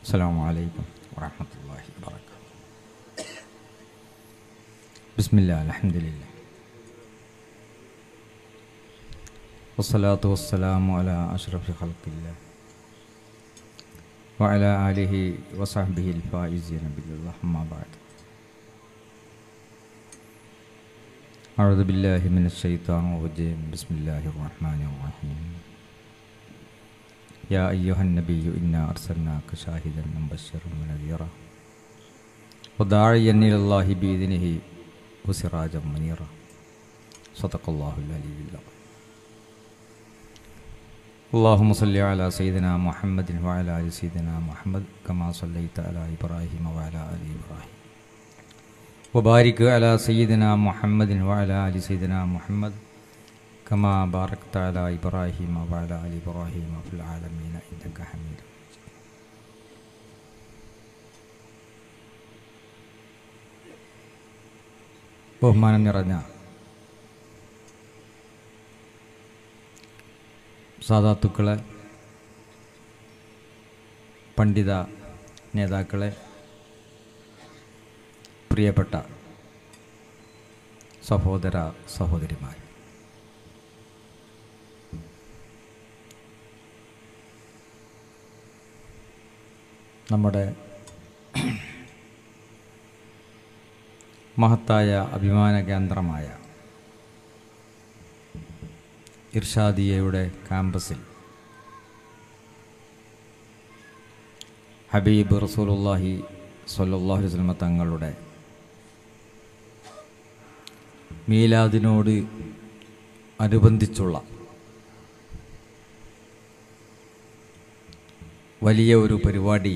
السلام عليكم ورحمة الله وبركاته بسم الله الحمد لله والصلاة والسلام على أشرف خلق الله وعلى آله وصحبه الفائزين بالله أما بعد أعوذ بالله من الشيطان الرجيم بسم الله الرحمن الرحيم يا أيها النبي إنا أرسلناك شاهدا ومبشرا ونذيرا وداعيا إلى الله بإذنه وسراجا منيرا صدق الله العلي العظيم اللهم صل على سيدنا محمد وعلى آل سيدنا محمد كما صليت على إبراهيم وعلى آل إبراهيم وبارك على سيدنا محمد وعلى آل سيدنا محمد كما باركت على إبراهيم وعلى آل إبراهيم في العالمين إنك حميد مجيد ബഹുമാനം നിറഞ്ഞ സാധാത്തുക്കളെ പണ്ഡിത നേതാക്കളെ പ്രിയപ്പെട്ട സഹോദര സഹോദരിമാർ നമ്മുടെ മഹത്തായ അഭിമാന കേന്ദ്രമായ ഇർഷാദിയയുടെ ക്യാമ്പസിൽ ഹബീബ് റസൂലുള്ളാഹി സ്വല്ലല്ലാഹു അലൈഹി വസല്ലമ തങ്ങളുടെ മീലാദിനോട് അനുബന്ധിച്ചുള്ള വലിയ ഒരു പരിപാടി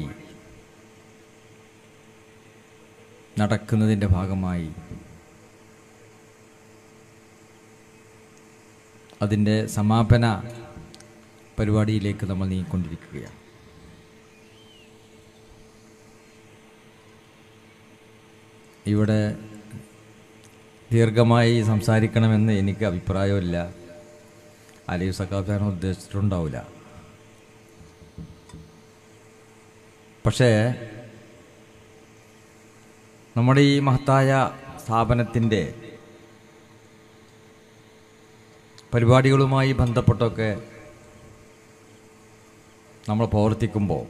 നടക്കുന്നതിൻ്റെ ഭാഗമായി അതിൻ്റെ സമാപന പരിപാടിയിലേക്ക് നമ്മൾ നീങ്ങിക്കൊണ്ടിരിക്കുകയാണ് ഇവിടെ ദീർഘമായി സംസാരിക്കണമെന്ന് എനിക്ക് അഭിപ്രായമില്ല അലീഫ് സക്കാഫാൻ ഉദ്ദേശിച്ചിട്ടുണ്ടാവില്ല പക്ഷേ നമ്മുടെ ഈ മഹത്തായ സ്ഥാപനത്തിൻ്റെ പരിപാടികളുമായി ബന്ധപ്പെട്ടൊക്കെ നമ്മൾ പ്രവർത്തിക്കുമ്പോൾ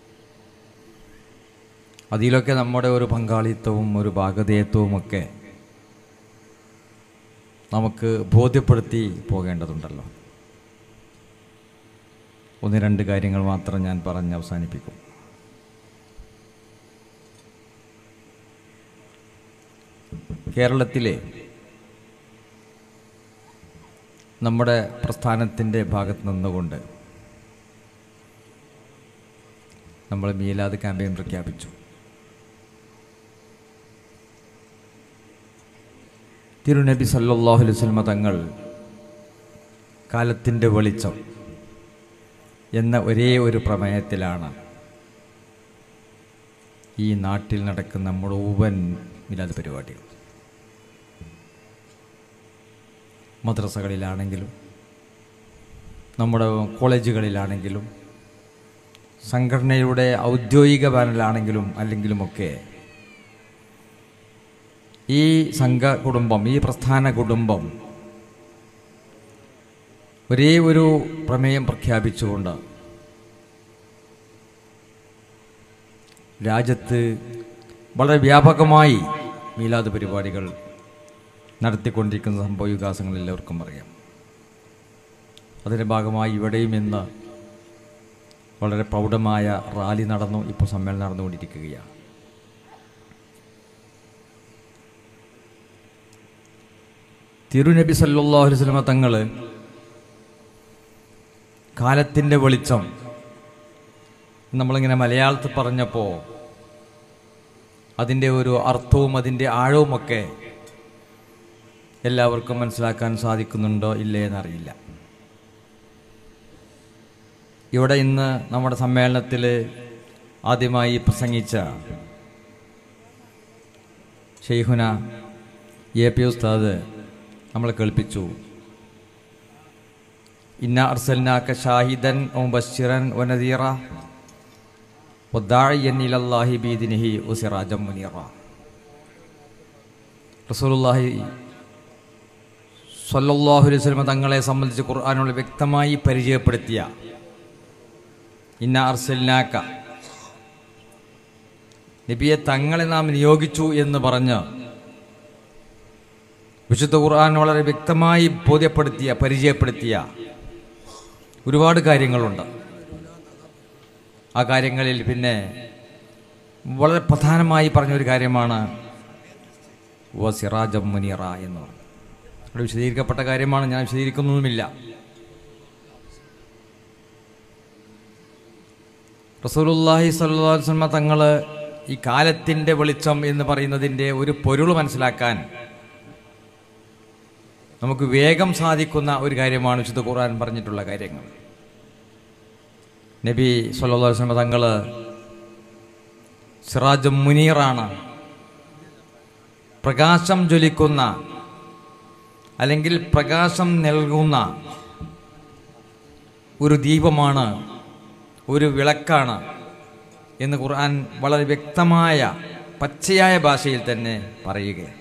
അതിലൊക്കെ നമ്മുടെ ഒരു പങ്കാളിത്തവും ഒരു ഭാഗധേയത്വവും ഒക്കെ നമുക്ക് ബോധ്യപ്പെടുത്തി പോകേണ്ടതുണ്ടല്ലോ ഒന്ന് രണ്ട് കാര്യങ്ങൾ മാത്രം ഞാൻ പറഞ്ഞ് അവസാനിപ്പിക്കും കേരളത്തിലെ നമ്മുടെ പ്രസ്ഥാനത്തിൻ്റെ ഭാഗത്ത് നിന്നുകൊണ്ട് നമ്മൾ മീലാദ് ക്യാമ്പയിൻ പ്രഖ്യാപിച്ചു തിരുനബി സല്ലല്ലാഹു അലൈഹി വസല്ലമ തങ്ങൾ കാലത്തിൻ്റെ വെളിച്ചം എന്ന ഒരേ ഒരു പ്രമേയത്തിലാണ് ഈ നാട്ടിൽ നടക്കുന്ന മുഴുവൻ മിലാദ് പരിപാടികൾ മദ്രസകളിലാണെങ്കിലും നമ്മുടെ കോളേജുകളിലാണെങ്കിലും സംഘടനയുടെ ഔദ്യോഗിക പാനലാണെങ്കിലും അല്ലെങ്കിലുമൊക്കെ ഈ സംഘ കുടുംബം ഈ പ്രസ്ഥാന കുടുംബം ഒരേ ഒരു പ്രമേയം പ്രഖ്യാപിച്ചുകൊണ്ട് രാജ്യത്ത് വളരെ വ്യാപകമായി മീലാദ് പരിപാടികൾ നടത്തിക്കൊണ്ടിരിക്കുന്ന സംഭവ വികാസങ്ങൾ എല്ലാവർക്കും അറിയാം അതിൻ്റെ ഭാഗമായി ഇവിടെയും ഇന്ന് വളരെ പ്രൗഢമായ റാലി നടന്നു ഇപ്പോൾ സമ്മേളനം നടന്നുകൊണ്ടിരിക്കുകയാണ് തിരുനബി സല്ലല്ലാഹു അലൈഹി വസല്ലമ തങ്ങൾ കാലത്തിൻ്റെ വെളിച്ചം നമ്മളിങ്ങനെ മലയാളത്തിൽ പറഞ്ഞപ്പോൾ അതിൻ്റെ ഒരു അർത്ഥവും അതിൻ്റെ ആഴവുമൊക്കെ എല്ലാവർക്കും മനസ്സിലാക്കാൻ സാധിക്കുന്നുണ്ടോ ഇല്ലേ എന്നറിയില്ല ഇവിടെ ഇന്ന് നമ്മുടെ സമ്മേളനത്തിൽ ആദ്യമായി പ്രസംഗിച്ച ഷെയ്ഖുന എ പി ഉസ്താദ് നമ്മളെ കേൾപ്പിച്ചു ഇന്ന അർസൽനാക്ക ഷാഹിദൻ ഓ ബഷീറൻ ഒനദീറ വദ്ദാഇയൻ ഇലല്ലാഹി ബീദിനിഹി ഉസിറാജം മുനീറ റസൂലുള്ളാഹി സല്ലല്ലാഹു അലൈഹി വസല്ലം തങ്ങളെ സംബന്ധിച്ച് ഖുർആാനുള്ള വ്യക്തമായി പരിചയപ്പെടുത്തിയ ഇന്ന അർസൽനാക്ക നബിയെ തങ്ങളെ നാം നിയോഗിച്ചു എന്ന് പറഞ്ഞ് വിശുദ്ധ ഖുർആൻ വളരെ വ്യക്തമായി ബോധ്യപ്പെടുത്തിയ പരിചയപ്പെടുത്തിയ ഒരുപാട് കാര്യങ്ങളുണ്ട് ആ കാര്യങ്ങളിൽ പിന്നെ വളരെ പ്രധാനമായി പറഞ്ഞൊരു കാര്യമാണ് വ സിറാജം മുനീറ എന്ന് പറഞ്ഞു അവിടെ വിശദീകരിക്കപ്പെട്ട കാര്യമാണ് ഞാൻ വിശദീകരിക്കുന്നതുമില്ല റസൂലുല്ലാഹി സ്വല്ലല്ലാഹു അലൈഹി വസല്ലമ തങ്ങൾ ഈ കാലത്തിൻ്റെ വെളിച്ചം എന്ന് പറയുന്നതിൻ്റെ ഒരു പൊരുൾ മനസ്സിലാക്കാൻ നമുക്ക് വേഗം സാധിക്കുന്ന ഒരു കാര്യമാണ് വിശുദ്ധ ഖുർആൻ പറഞ്ഞിട്ടുള്ള കാര്യങ്ങൾ നബി സല്ലല്ലാഹു അലൈഹി വസല്ലമ തങ്ങൾ സിറാജും മുനീറാണ് പ്രകാശം ജ്വലിക്കുന്ന അല്ലെങ്കിൽ പ്രകാശം നൽകുന്ന ഒരു ദീപമാണ് ഒരു വിളക്കാണ് എന്ന് ഖുർആൻ വളരെ വ്യക്തമായ പച്ചയായ ഭാഷയിൽ തന്നെ പറയുകയാണ്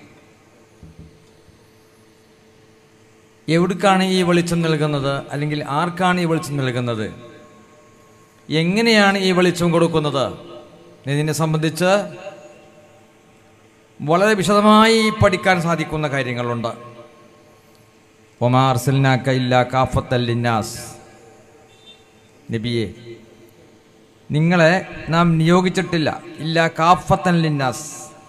എവിടേക്കാണ് ഈ വെളിച്ചം നൽകുന്നത് അല്ലെങ്കിൽ ആർക്കാണ് ഈ വെളിച്ചം നൽകുന്നത് എങ്ങനെയാണ് ഈ വെളിച്ചം കൊടുക്കുന്നത് ഇതിനെ സംബന്ധിച്ച് വളരെ വിശദമായി പഠിക്കാൻ സാധിക്കുന്ന കാര്യങ്ങളുണ്ട് ഒമാർസൽനാക്ക ഇല്ല കാഫത്തല്ലിന്നാസ് നബിയെ നിങ്ങളെ നാം നിയോഗിച്ചിട്ടില്ല ഇല്ല കാഫത്തൻ ലിന്നാസ്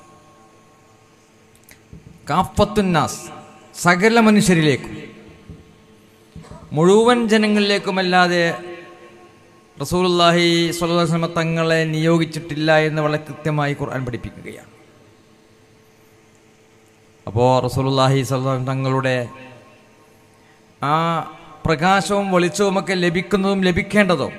കാഫത്തുന്നാസ് സകല മനുഷ്യരിലേക്കും മുഴുവൻ ജനങ്ങളിലേക്കുമല്ലാതെ റസൂലുള്ളാഹി സ്വല്ലല്ലാഹു അലൈഹി വസല്ലം തങ്ങളെ നിയോഗിച്ചിട്ടില്ല എന്ന് വളരെ കൃത്യമായി ഖുർആൻ പഠിപ്പിക്കുകയാണ് അപ്പോൾ റസൂലുള്ളാഹി സ്വല്ലല്ലാഹു അലൈഹി വസല്ലം തങ്ങളുടെ ആ പ്രകാശവും വെളിച്ചവുമൊക്കെ ലഭിക്കുന്നതും ലഭിക്കേണ്ടതും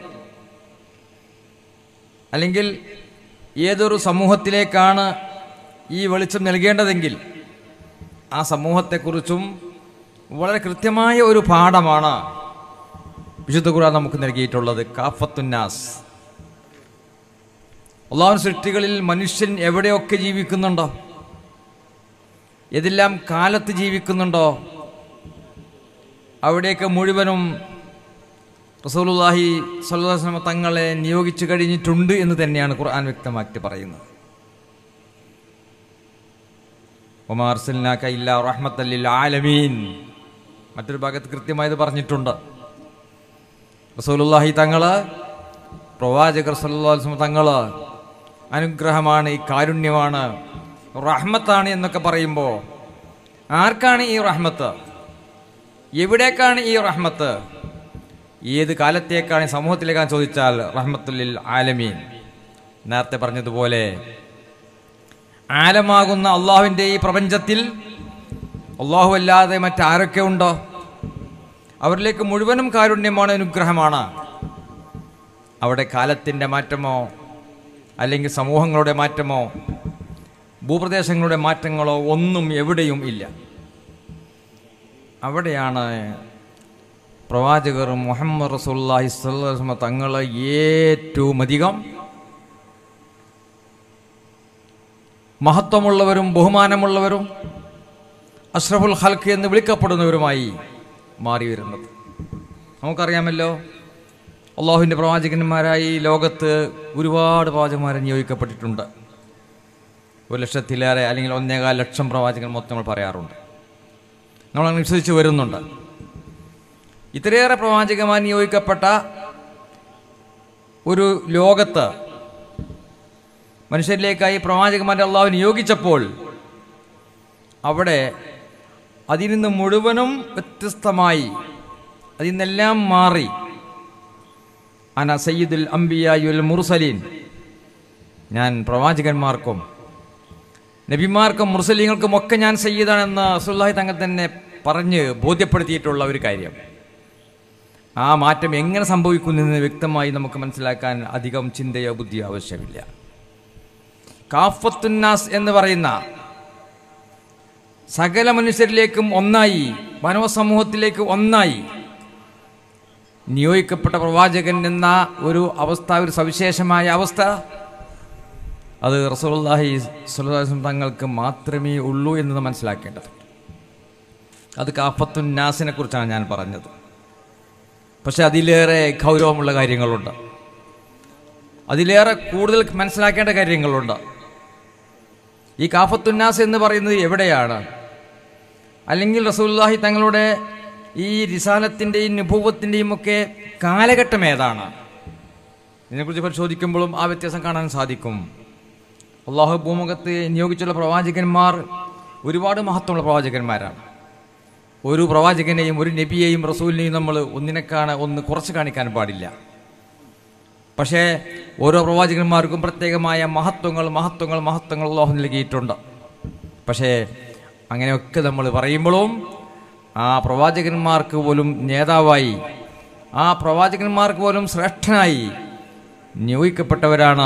അല്ലെങ്കിൽ ഏതൊരു സമൂഹത്തിലേക്കാണ് ഈ വെളിച്ചം നൽകേണ്ടതെങ്കിൽ ആ സമൂഹത്തെക്കുറിച്ചും വളരെ കൃത്യമായ ഒരു പാഠമാണ് വിശുദ്ധ ഖുർആൻ നമുക്ക് നൽകിയിട്ടുള്ളത് കാഫത്തുന്നാസ് അള്ളാഹു സൃഷ്ടികളിൽ മനുഷ്യൻ എവിടെയൊക്കെ ജീവിക്കുന്നുണ്ടോ ഏതെല്ലാം കാലത്ത് ജീവിക്കുന്നുണ്ടോ അവിടെയൊക്കെ മുഴുവനും റസൂലുള്ളാഹി സ്വല്ലല്ലാഹു അലൈഹി വസല്ലം തങ്ങളെ നിയോഗിച്ചു കഴിഞ്ഞിട്ടുണ്ട് എന്ന് തന്നെയാണ് ഖുർആൻ വ്യക്തമാക്കി പറയുന്നത് ഒമാർസൽനാക്ക ഇല്ല റഹ്മത്തല്ലിൽ ആലമീൻ മറ്റൊരു ഭാഗത്ത് കൃത്യമായത് പറഞ്ഞിട്ടുണ്ട് റസൂലുള്ളാഹി തങ്ങള് പ്രവാചകർ സല്ലല്ലാഹു അലൈഹി വസല്ലം തങ്ങള് അനുഗ്രഹമാണ് ഈ കാരുണ്യമാണ് റഹ്മത്താണ് എന്നൊക്കെ പറയുമ്പോൾ ആർക്കാണ് ഈ റഹ്മത്ത് എവിടേക്കാണ് ഈ റഹ്മത്ത് ഏത് കാലത്തേക്കാണ് ഈ സമൂഹത്തിലേക്കാണ് ചോദിച്ചാൽ റഹ്മത്തുല്ലിൽ ആലമീൻ നേരത്തെ പറഞ്ഞതുപോലെ ആലമാകുന്ന അള്ളാഹുവിൻ്റെ ഈ പ്രപഞ്ചത്തിൽ അള്ളാഹു അല്ലാതെ മറ്റാരൊക്കെ ഉണ്ടോ അവരിലേക്ക് മുഴുവനും കാരുണ്യമാണ് അനുഗ്രഹമാണ് അവിടെ കാലത്തിൻ്റെ മാറ്റമോ അല്ലെങ്കിൽ സമൂഹങ്ങളുടെ മാറ്റമോ ഭൂപ്രദേശങ്ങളുടെ മാറ്റങ്ങളോ ഒന്നും എവിടെയും ഇല്ല അവിടെയാണ് പ്രവാചകർ മുഹമ്മദ് റസൂല്ലാഹി സ്വല്ലം തങ്ങൾ ഏറ്റവും അധികം മഹത്വമുള്ളവരും ബഹുമാനമുള്ളവരും അഷ്റഫുൽ ഹൽക്ക് എന്ന് വിളിക്കപ്പെടുന്നവരുമായി മാറി വരുന്നത് നമുക്കറിയാമല്ലോ അള്ളാഹുവിൻ്റെ പ്രവാചകന്മാരായി ഈ ലോകത്ത് ഒരുപാട് പ്രവാചകന്മാരെ നിയോഗിക്കപ്പെട്ടിട്ടുണ്ട് ഒരു ലക്ഷത്തിലേറെ അല്ലെങ്കിൽ ഒന്നേകാൽ ലക്ഷം പ്രവാചകൻ മൊത്തം നമ്മൾ പറയാറുണ്ട് നമ്മൾ അങ്ങനെ വിശ്വസിച്ച് വരുന്നുണ്ട് ഇത്രയേറെ പ്രവാചകന്മാർ നിയോഗിക്കപ്പെട്ട ഒരു ലോകത്ത് മനുഷ്യരിലേക്കായി പ്രവാചകന്മാരെ അള്ളാഹു നിയോഗിച്ചപ്പോൾ അവിടെ അതിൽ നിന്ന് മുഴുവനും വ്യത്യസ്തമായി അതിൽ നിന്നെല്ലാം മാറി അന സയ്യിദുൽ അംബിയായുൽ മുർസലീൻ ഞാൻ പ്രവാചകന്മാർക്കും നബിമാർക്കും മുർസലീങ്ങൾക്കും ഒക്കെ ഞാൻ സയ്യിദാണെന്ന് സുല്ലാഹി തങ്ങൾ തന്നെ പറഞ്ഞ് ബോധ്യപ്പെടുത്തിയിട്ടുള്ള ഒരു കാര്യം ആ മാറ്റം എങ്ങനെ സംഭവിക്കുന്നെന്ന് വ്യക്തമായി നമുക്ക് മനസ്സിലാക്കാൻ അധികം ചിന്തയോ ബുദ്ധിയോ ആവശ്യമില്ല കാഫത്തുന്നാസ് എന്ന് പറയുന്ന സകല മനുഷ്യരിലേക്കും ഒന്നായി മാനവ സമൂഹത്തിലേക്ക് ഒന്നായി നിയോഗിക്കപ്പെട്ട പ്രവാചകൻ എന്ന ഒരു അവസ്ഥ ഒരു സവിശേഷമായ അവസ്ഥ അത് റസൂലുള്ളാഹി സ്വല്ലല്ലാഹു അലൈഹി വസല്ലം തങ്ങൾക്ക് മാത്രമേ ഉള്ളൂ എന്നത് മനസ്സിലാക്കേണ്ടത് അത് കാഫത്തുൻ നാസിനെ കുറിച്ചാണ് ഞാൻ പറഞ്ഞത് പക്ഷെ അതിലേറെ ഗൗരവമുള്ള കാര്യങ്ങളുണ്ട് അതിലേറെ കൂടുതൽ മനസ്സിലാക്കേണ്ട കാര്യങ്ങളുണ്ട് ഈ കാഫത്തുന്നാസ് എന്ന് പറയുന്നത് എവിടെയാണ് അല്ലെങ്കിൽ റസൂലുള്ളാഹി തങ്ങളുടെ ഈ റിസാലത്തിൻ്റെയും അനുഭവത്തിൻ്റെയും ഒക്കെ കാലഘട്ടം ഏതാണ് ഇതിനെക്കുറിച്ച് പരിശോധിക്കുമ്പോഴും ആ വ്യത്യാസം കാണാൻ സാധിക്കും അള്ളാഹു ഭൂമുഖത്ത് നിയോഗിച്ചുള്ള പ്രവാചകന്മാർ ഒരുപാട് മഹത്വമുള്ള പ്രവാചകന്മാരാണ് ഒരു പ്രവാചകനെയും ഒരു നബിയെയും റസൂലിനെയും നമ്മൾ ഒന്നിനെക്കാണ് ഒന്ന് കുറച്ച് കാണിക്കാൻ പാടില്ല പക്ഷേ ഓരോ പ്രവാചകന്മാർക്കും പ്രത്യേകമായ മഹത്വങ്ങൾ മഹത്വങ്ങൾ മഹത്വങ്ങൾ അള്ളാഹു നൽകിയിട്ടുണ്ട് പക്ഷേ അങ്ങനെയൊക്കെ നമ്മൾ പറയുമ്പോഴും ആ പ്രവാചകന്മാർക്ക് പോലും നേതാവായി ആ പ്രവാചകന്മാർക്ക് പോലും ശ്രേഷ്ഠനായി നിയോഗിക്കപ്പെട്ടവരാണ്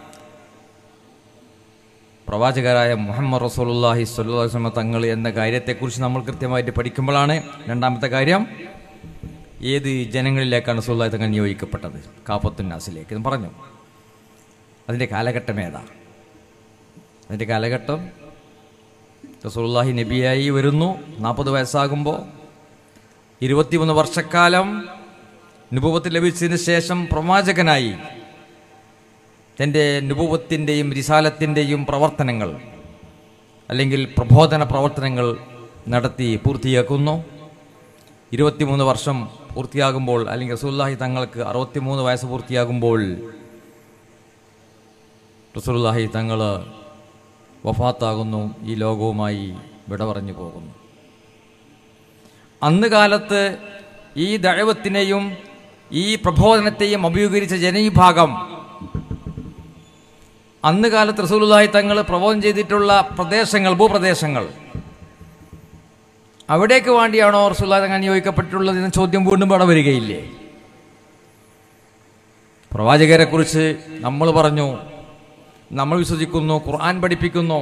പ്രവാചകരായ മുഹമ്മദ് റസൂലുള്ളാഹി സ്വല്ലല്ലാഹു അലൈഹി വസല്ലം തങ്ങൾ എന്ന കാര്യത്തെക്കുറിച്ച് നമ്മൾ കൃത്യമായിട്ട് പഠിക്കുമ്പോഴാണ് രണ്ടാമത്തെ കാര്യം ഏത് ജനങ്ങളിലേക്കാണ് റസൂലുള്ളാഹി തങ്ങൾ നിയോഗിക്കപ്പെട്ടത് കാപ്പത്തുന്നാസിലേക്ക് എന്ന് പറഞ്ഞു അതിൻ്റെ കാലഘട്ടം ഏതാ അതിൻ്റെ കാലഘട്ടം റസൂലുള്ളാഹി നബിയായി വരുന്നു നാൽപ്പത് വയസ്സാകുമ്പോൾ ഇരുപത്തിമൂന്ന് വർഷക്കാലം നുപവത്ത് ലഭിച്ചതിന് ശേഷം പ്രവാചകനായി തൻ്റെ നുപവത്തിൻ്റെയും റിസാലത്തിൻ്റെയും പ്രവർത്തനങ്ങൾ അല്ലെങ്കിൽ പ്രബോധന പ്രവർത്തനങ്ങൾ നടത്തി പൂർത്തിയാക്കുന്നു ഇരുപത്തിമൂന്ന് വർഷം പൂർത്തിയാകുമ്പോൾ അല്ലെങ്കിൽ റസൂല്ലാഹി തങ്ങൾക്ക് അറുപത്തിമൂന്ന് വയസ്സ് പൂർത്തിയാകുമ്പോൾ റസൂലുള്ളാഹി തങ്ങൾ വഫാത്താകുന്നു ഈ ലോകവുമായി വിട പറഞ്ഞു പോകുന്നു അന്ന് കാലത്ത് ഈ ദഴവത്തിനെയും ഈ പ്രബോധനത്തെയും അഭിമുഖീകരിച്ച ജനവിഭാഗം അന്ന് കാലത്ത് റസൂലുള്ളാഹി തങ്ങൾ പ്രബോധനം ചെയ്തിട്ടുള്ള പ്രദേശങ്ങൾ ഭൂപ്രദേശങ്ങൾ അവിടേക്ക് വേണ്ടിയാണോ റസൂലുള്ളാഹി തങ്ങൾ നിയോഗിക്കപ്പെട്ടിട്ടുള്ളത് എന്ന ചോദ്യം വീണ്ടും അവിടെ വരികയില്ലേ പ്രവാചകരെ കുറിച്ച് നമ്മൾ പറഞ്ഞു നമ്മൾ വിശ്വസിക്കുന്നു ഖുർആൻ പഠിപ്പിക്കുന്നു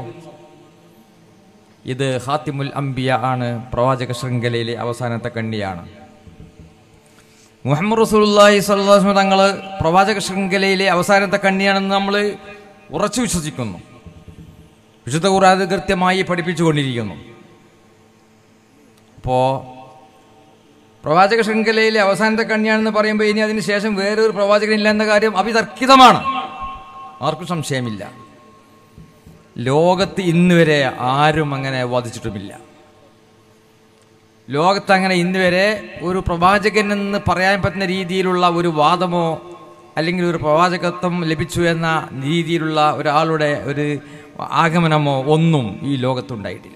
ഇത് ഹാത്തിമുൽ അംബിയ ആണ് പ്രവാചക ശൃംഖലയിലെ അവസാനത്തെ കണ്ണിയാണ് മുഹമ്മദ് റസൂലുള്ളാഹി സ്വല്ലല്ലാഹു അലൈഹി വസല്ലം തങ്ങൾ പ്രവാചക ശൃംഖലയിലെ അവസാനത്തെ കണ്ണിയാണെന്ന് നമ്മൾ ഉറച്ചു വിശ്വസിക്കുന്നു വിശുദ്ധ ഖുർആൻ കൃത്യമായി പഠിപ്പിച്ചുകൊണ്ടിരിക്കുന്നു അപ്പോൾ പ്രവാചക ശൃംഖലയിലെ അവസാനത്തെ കണ്ണിയാണെന്ന് പറയുമ്പോൾ ഇനി അതിന് ശേഷം വേറൊരു പ്രവാചകനില്ല എന്ന കാര്യം അഭിതർക്കിതമാണ് ആർക്കും സംശയമില്ല ലോകത്ത് ഇന്ന് വരെ ആരും അങ്ങനെ വാദിച്ചിട്ടുമില്ല ലോകത്ത് അങ്ങനെ ഇന്ന് വരെ ഒരു പ്രവാചകൻ എന്ന് പറയാൻ പറ്റുന്ന രീതിയിലുള്ള ഒരു വാദമോ അല്ലെങ്കിൽ ഒരു പ്രവാചകത്വം ലഭിച്ചു എന്ന രീതിയിലുള്ള ഒരാളുടെ ഒരു ആഗമനമോ ഒന്നും ഈ ലോകത്തുണ്ടായിട്ടില്ല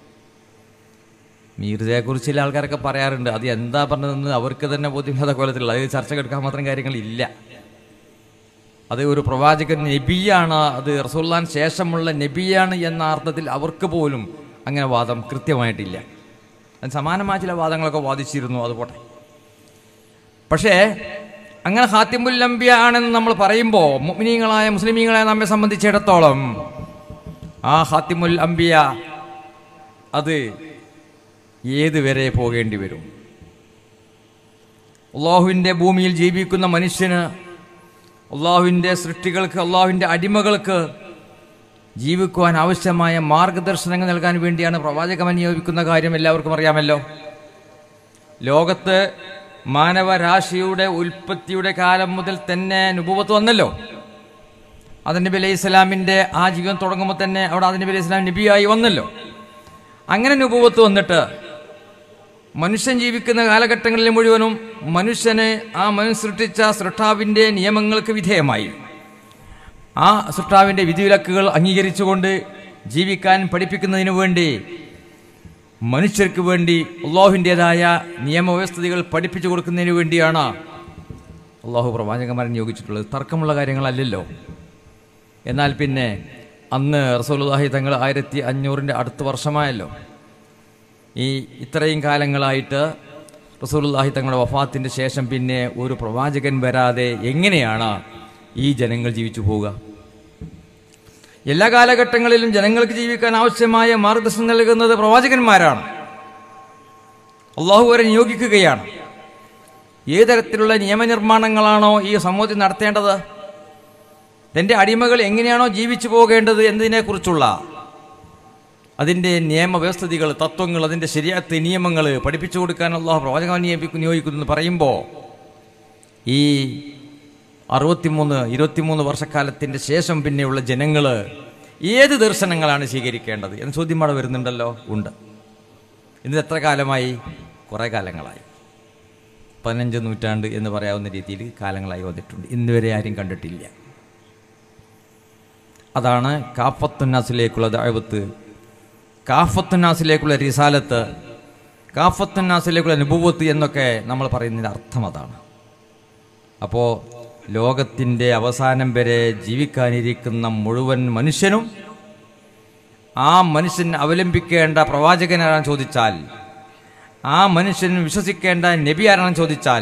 മീർജയെക്കുറിച്ച് ചില ആൾക്കാരൊക്കെ പറയാറുണ്ട് അത് എന്താ പറഞ്ഞതെന്ന് അവർക്ക് തന്നെ ബോധ്യമില്ലാത്ത കോലത്തിലുള്ള അത് ചർച്ച എടുക്കാൻ മാത്രം കാര്യങ്ങളില്ല അത് ഒരു പ്രവാചകൻ നബിയാണ് അത് റസൂല്ലാൻ ശേഷമുള്ള നബിയാണ് എന്ന അർത്ഥത്തിൽ അവർക്ക് പോലും അങ്ങനെ വാദം കൃത്യമായിട്ടില്ല അതിന് സമാനമായ ചില വാദങ്ങളൊക്കെ വാദിച്ചിരുന്നു അത് പോട്ടെ പക്ഷേ അങ്ങനെ ഹാത്തിമുൽ അംബിയ ആണെന്ന് നമ്മൾ പറയുമ്പോൾ മുസ്ലിമീങ്ങളായ മുസ്ലിമീങ്ങളായ നമ്മെ സംബന്ധിച്ചിടത്തോളം ആ ഹാത്തിമുൽ അംബിയ അത് ഏത് വരെ പോകേണ്ടി വരും അള്ളാഹുവിൻ്റെ ഭൂമിയിൽ ജീവിക്കുന്ന മനുഷ്യന് അള്ളാഹുവിൻ്റെ സൃഷ്ടികൾക്ക് അള്ളാഹുവിൻ്റെ അടിമകൾക്ക് ജീവിക്കുവാൻ ആവശ്യമായ മാർഗദർശനങ്ങൾ നൽകാൻ വേണ്ടിയാണ് പ്രവാചകൻ നിയോഗിക്കുന്ന കാര്യം എല്ലാവർക്കും അറിയാമല്ലോ ലോകത്ത് മാനവരാശിയുടെ ഉൽപ്പത്തിയുടെ കാലം മുതൽ തന്നെ നുപുവത്ത് വന്നല്ലോ അത് നബി അലൈഹി ഇസ്ലാമിൻ്റെ ആ ജീവിതം തുടങ്ങുമ്പോൾ തന്നെ അവിടെ അത് നബി അലൈഹി ഇസ്ലാം നബിയായി വന്നല്ലോ അങ്ങനെ നുപുവത്ത് വന്നിട്ട് മനുഷ്യൻ ജീവിക്കുന്ന കാലഘട്ടങ്ങളിൽ മുഴുവനും മനുഷ്യന് ആ മനുഷ്യ സൃഷ്ടിച്ച സൃഷ്ടാവിൻ്റെ നിയമങ്ങൾക്ക് വിധേയമായി ആ സൃഷ്ടാവിൻ്റെ വിധിവിലക്കുകൾ അംഗീകരിച്ചുകൊണ്ട് ജീവിക്കാൻ പഠിപ്പിക്കുന്നതിനു വേണ്ടി മനുഷ്യർക്ക് വേണ്ടി അള്ളാഹുവിൻ്റെതായ നിയമവ്യവസ്ഥകൾ പഠിപ്പിച്ചു കൊടുക്കുന്നതിന് വേണ്ടിയാണ് അള്ളാഹു പ്രവാചകന്മാരെ നിയോഗിച്ചിട്ടുള്ളത് തർക്കമുള്ള കാര്യങ്ങളല്ലല്ലോ എന്നാൽ പിന്നെ അന്ന് റസൂലുള്ളാഹി തങ്ങൾ ആയിരത്തി അഞ്ഞൂറിൻ്റെ അടുത്ത വർഷമായല്ലോ ഈ ഇത്രയും കാലങ്ങളായിട്ട് റസൂലുള്ളാഹി തങ്ങളുടെ വഫാത്തിൻ്റെ ശേഷം പിന്നെ ഒരു പ്രവാചകൻ വരാതെ എങ്ങനെയാണ് ഈ ജനങ്ങൾ ജീവിച്ചു പോവുക എല്ലാ കാലഘട്ടങ്ങളിലും ജനങ്ങൾക്ക് ജീവിക്കാൻ ആവശ്യമായ മാർഗദർശനം നൽകുന്നത് പ്രവാചകന്മാരാണ് അള്ളാഹു വരെ നിയോഗിക്കുകയാണ് ഏത് തരത്തിലുള്ള നിയമനിർമ്മാണങ്ങളാണോ ഈ സമൂഹത്തിൽ നടത്തേണ്ടത് തൻ്റെ അടിമകൾ എങ്ങനെയാണോ ജീവിച്ചു പോകേണ്ടത് എന്നതിനെക്കുറിച്ചുള്ള അതിൻ്റെ നിയമവ്യവസ്ഥിതികൾ തത്വങ്ങൾ അതിൻ്റെ ശരിയാത്ത നിയമങ്ങൾ പഠിപ്പിച്ചു കൊടുക്കാൻ അള്ളാഹു പ്രവാചകൻ നിയമിക്കു നിയോഗിക്കുന്നു എന്ന് പറയുമ്പോൾ ഈ അറുപത്തിമൂന്ന് ഇരുപത്തിമൂന്ന് വർഷക്കാലത്തിൻ്റെ ശേഷം പിന്നെയുള്ള ജനങ്ങൾ ഏത് ദർശനങ്ങളാണ് സ്വീകരിക്കേണ്ടത് എന്ന ചോദ്യം അവിടെ വരുന്നുണ്ടല്ലോ ഉണ്ട് ഇന്ന് എത്ര കാലമായി കുറേ കാലങ്ങളായി പതിനഞ്ച് നൂറ്റാണ്ട് എന്ന് പറയാവുന്ന രീതിയിൽ കാലങ്ങളായി വന്നിട്ടുണ്ട് ഇന്ന് വരെ ആരും കണ്ടിട്ടില്ല അതാണ് കാഫത്തുന്നാസിലേക്കുള്ള ദഅവത്ത് കാഫത്തുന്നാസിലേക്കുള്ള റിസാലത്ത് കാഫത്തുന്നാസിലേക്കുള്ള അനുഭവത്ത് എന്നൊക്കെ നമ്മൾ പറയുന്നതിൻ്റെ അർത്ഥം അതാണ് അപ്പോൾ ലോകത്തിൻ്റെ അവസാനം വരെ ജീവിക്കാനിരിക്കുന്ന മുഴുവൻ മനുഷ്യനും ആ മനുഷ്യൻ അവലംബിക്കേണ്ട പ്രവാചകൻ ആരാണെന്ന് ചോദിച്ചാൽ ആ മനുഷ്യൻ വിശ്വസിക്കേണ്ട നബി ആരാണെന്ന് ചോദിച്ചാൽ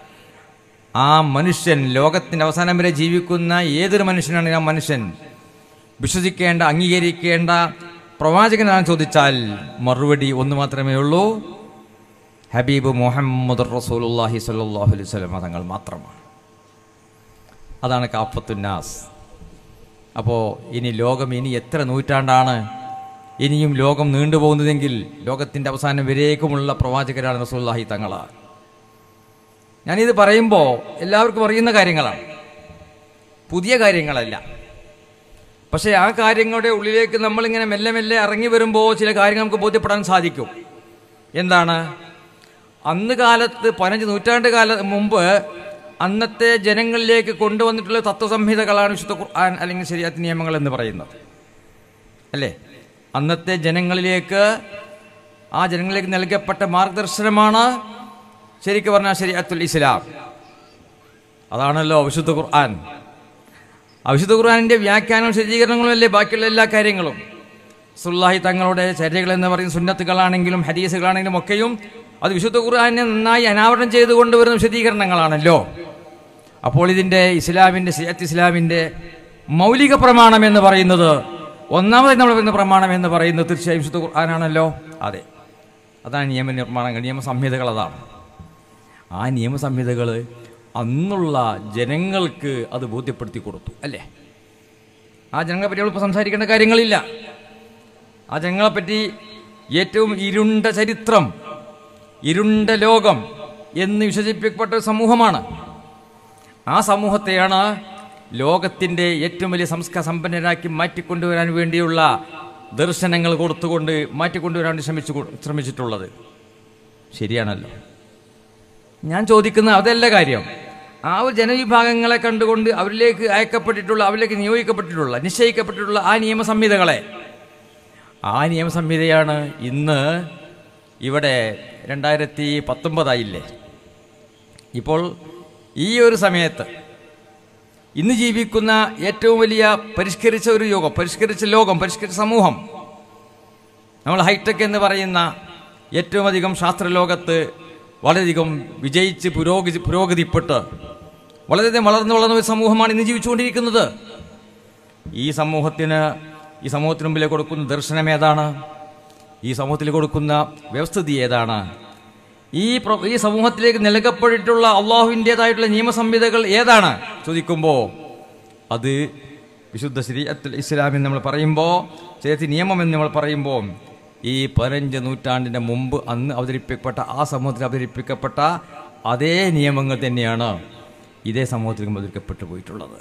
ആ മനുഷ്യൻ ലോകത്തിൻ്റെ അവസാനം വരെ ജീവിക്കുന്ന ഏതൊരു മനുഷ്യനാണ് ആ മനുഷ്യൻ വിശ്വസിക്കേണ്ട അംഗീകരിക്കേണ്ട പ്രവാചകനാണെന്ന് ചോദിച്ചാൽ മറുപടി ഒന്ന് മാത്രമേ ഉള്ളൂ ഹബീബ് മുഹമ്മദ് റസൂലുല്ലാഹി സല്ലാഹു അലൈഹി സ്വലം തങ്ങൾ മാത്രമാണ് അതാണ് കാഫത്തുന്നാസ് അപ്പോൾ ഇനി ലോകം ഇനി എത്ര നൂറ്റാണ്ടാണ് ഇനിയും ലോകം നീണ്ടുപോകുന്നതെങ്കിൽ ലോകത്തിൻ്റെ അവസാനം വരേക്കുമുള്ള പ്രവാചകരാണ് റസൂല്ലാഹി തങ്ങളാണ് ഞാനിത് പറയുമ്പോൾ എല്ലാവർക്കും അറിയുന്ന കാര്യങ്ങളാണ് പുതിയ കാര്യങ്ങളല്ല പക്ഷേ ആ കാര്യങ്ങളുടെ ഉള്ളിലേക്ക് നമ്മളിങ്ങനെ മെല്ലെ മെല്ലെ ഇറങ്ങി വരുമ്പോൾ ചില കാര്യങ്ങൾ നമുക്ക് ബോധ്യപ്പെടാൻ സാധിക്കും എന്താണ് അന്ന് കാലത്ത് പതിനഞ്ച് നൂറ്റാണ്ട് കാല മുമ്പ് അന്നത്തെ ജനങ്ങളിലേക്ക് കൊണ്ടുവന്നിട്ടുള്ള തത്വസംഹിതകളാണ് വിശുദ്ധ ഖുർആൻ അല്ലെങ്കിൽ ശരിയാത്ത നിയമങ്ങൾ എന്ന് പറയുന്നത് അല്ലേ അന്നത്തെ ജനങ്ങളിലേക്ക് ആ ജനങ്ങളിലേക്ക് നൽകപ്പെട്ട മാർഗദർശനമാണ് ശരിക്കും പറഞ്ഞാൽ ശരിയാത്തുൽ ഇസ്ലാം അതാണല്ലോ വിശുദ്ധ ഖുർആൻ അവിശുദ്ധ ഖുർആാനിൻ്റെ വ്യാഖ്യാനവും ശരീകരണങ്ങളും അല്ലേ ബാക്കിയുള്ള എല്ലാ കാര്യങ്ങളും സുല്ലാഹി തങ്ങളുടെ ചര്യകൾ എന്ന് പറയുന്ന സുന്നത്തുകളാണെങ്കിലും ഹദീസുകളാണെങ്കിലും ഒക്കെയും അത് വിശുദ്ധ ഖുർആാനെ നന്നായി അനാവരണം ചെയ്തു കൊണ്ടുവരുന്ന വിശദീകരണങ്ങളാണല്ലോ അപ്പോൾ ഇതിൻ്റെ ഇസ്ലാമിൻ്റെ സിയത്ത് ഇസ്ലാമിൻ്റെ മൗലിക പ്രമാണം എന്ന് പറയുന്നത് ഒന്നാമതായി നമ്മൾ പറയുന്ന പ്രമാണം എന്ന് പറയുന്നത് തീർച്ചയായും വിശുദ്ധ ഖുർആാനാണല്ലോ അതെ അതാണ് നിയമനിർമ്മാണങ്ങൾ നിയമസംഹിതകൾ അതാണ് ആ നിയമസംഹിതകൾ അന്നുള്ള ജനങ്ങൾക്ക് അത് ബോധ്യപ്പെടുത്തി കൊടുത്തു അല്ലേ ആ ജനങ്ങളെ പറ്റി നമ്മളിപ്പോൾ സംസാരിക്കേണ്ട കാര്യങ്ങളില്ല ആ ജനങ്ങളെപ്പറ്റി ഏറ്റവും ഇരുണ്ട ചരിത്രം ഇരുണ്ട ലോകം എന്ന് വിശേഷിപ്പിക്കപ്പെട്ട ഒരു സമൂഹമാണ് ആ സമൂഹത്തെയാണ് ലോകത്തിൻ്റെ ഏറ്റവും വലിയ സംസ്കാര സമ്പന്നരാക്കി മാറ്റിക്കൊണ്ടുവരാൻ വേണ്ടിയുള്ള ദർശനങ്ങൾ കൊടുത്തുകൊണ്ട് മാറ്റിക്കൊണ്ടുവരാൻ വേണ്ടി ശ്രമിച്ചു ശ്രമിച്ചിട്ടുള്ളത് ശരിയാണല്ലോ ഞാൻ ചോദിക്കുന്ന അതല്ല കാര്യം ആ ഒരു ജനവിഭാഗങ്ങളെ കണ്ടുകൊണ്ട് അവരിലേക്ക് അയക്കപ്പെട്ടിട്ടുള്ള അവരിലേക്ക് നിയോഗിക്കപ്പെട്ടിട്ടുള്ള നിശ്ചയിക്കപ്പെട്ടിട്ടുള്ള ആ നിയമസംഹിതകളെ ആ നിയമസംഹിതയാണ് ഇന്ന് ഇവിടെ രണ്ടായിരത്തി പത്തൊമ്പതായില്ലേ ഇപ്പോൾ ഈ ഒരു സമയത്ത് ഇന്ന് ജീവിക്കുന്ന ഏറ്റവും വലിയ പരിഷ്കരിച്ച ഒരു യോഗം പരിഷ്കരിച്ച ലോകം പരിഷ്കരിച്ച സമൂഹം നമ്മൾ ഹൈടെക് എന്ന് പറയുന്ന ഏറ്റവും അധികം ശാസ്ത്രലോകത്ത് വളരെയധികം വിജയിച്ച് പുരോഗതി പുരോഗതിപ്പെട്ട് വളരെയധികം വളർന്നു വളർന്ന ഒരു സമൂഹമാണ് ഇന്ന് ജീവിച്ചുകൊണ്ടിരിക്കുന്നത് ഈ സമൂഹത്തിന് ഈ സമൂഹത്തിന് മുമ്പിൽ കൊടുക്കുന്ന ദർശനം ഏതാണ് ഈ സമൂഹത്തിൽ കൊടുക്കുന്ന വ്യവസ്ഥിതി ഏതാണ് ഈ പ്ര- ഈ സമൂഹത്തിലേക്ക് നൽകപ്പെട്ടിട്ടുള്ള അള്ളാഹുവിൻ്റെതായിട്ടുള്ള നിയമസംഹിതകൾ ഏതാണ് ചോദിക്കുമ്പോൾ അത് വിശുദ്ധ ശരീഅത്തുൽ ഇസ്ലാം എന്ന് നമ്മൾ പറയുമ്പോൾ ശരീരത്തിൽ നിയമം എന്ന് നമ്മൾ പറയുമ്പോൾ ഈ പതിനഞ്ച് നൂറ്റാണ്ടിൻ്റെ മുമ്പ് അന്ന് അവതരിപ്പിക്കപ്പെട്ട ആ സമൂഹത്തിൽ അവതരിപ്പിക്കപ്പെട്ട അതേ നിയമങ്ങൾ തന്നെയാണ് ഇതേ സമൂഹത്തിലും അവതരിക്കപ്പെട്ടു പോയിട്ടുള്ളത്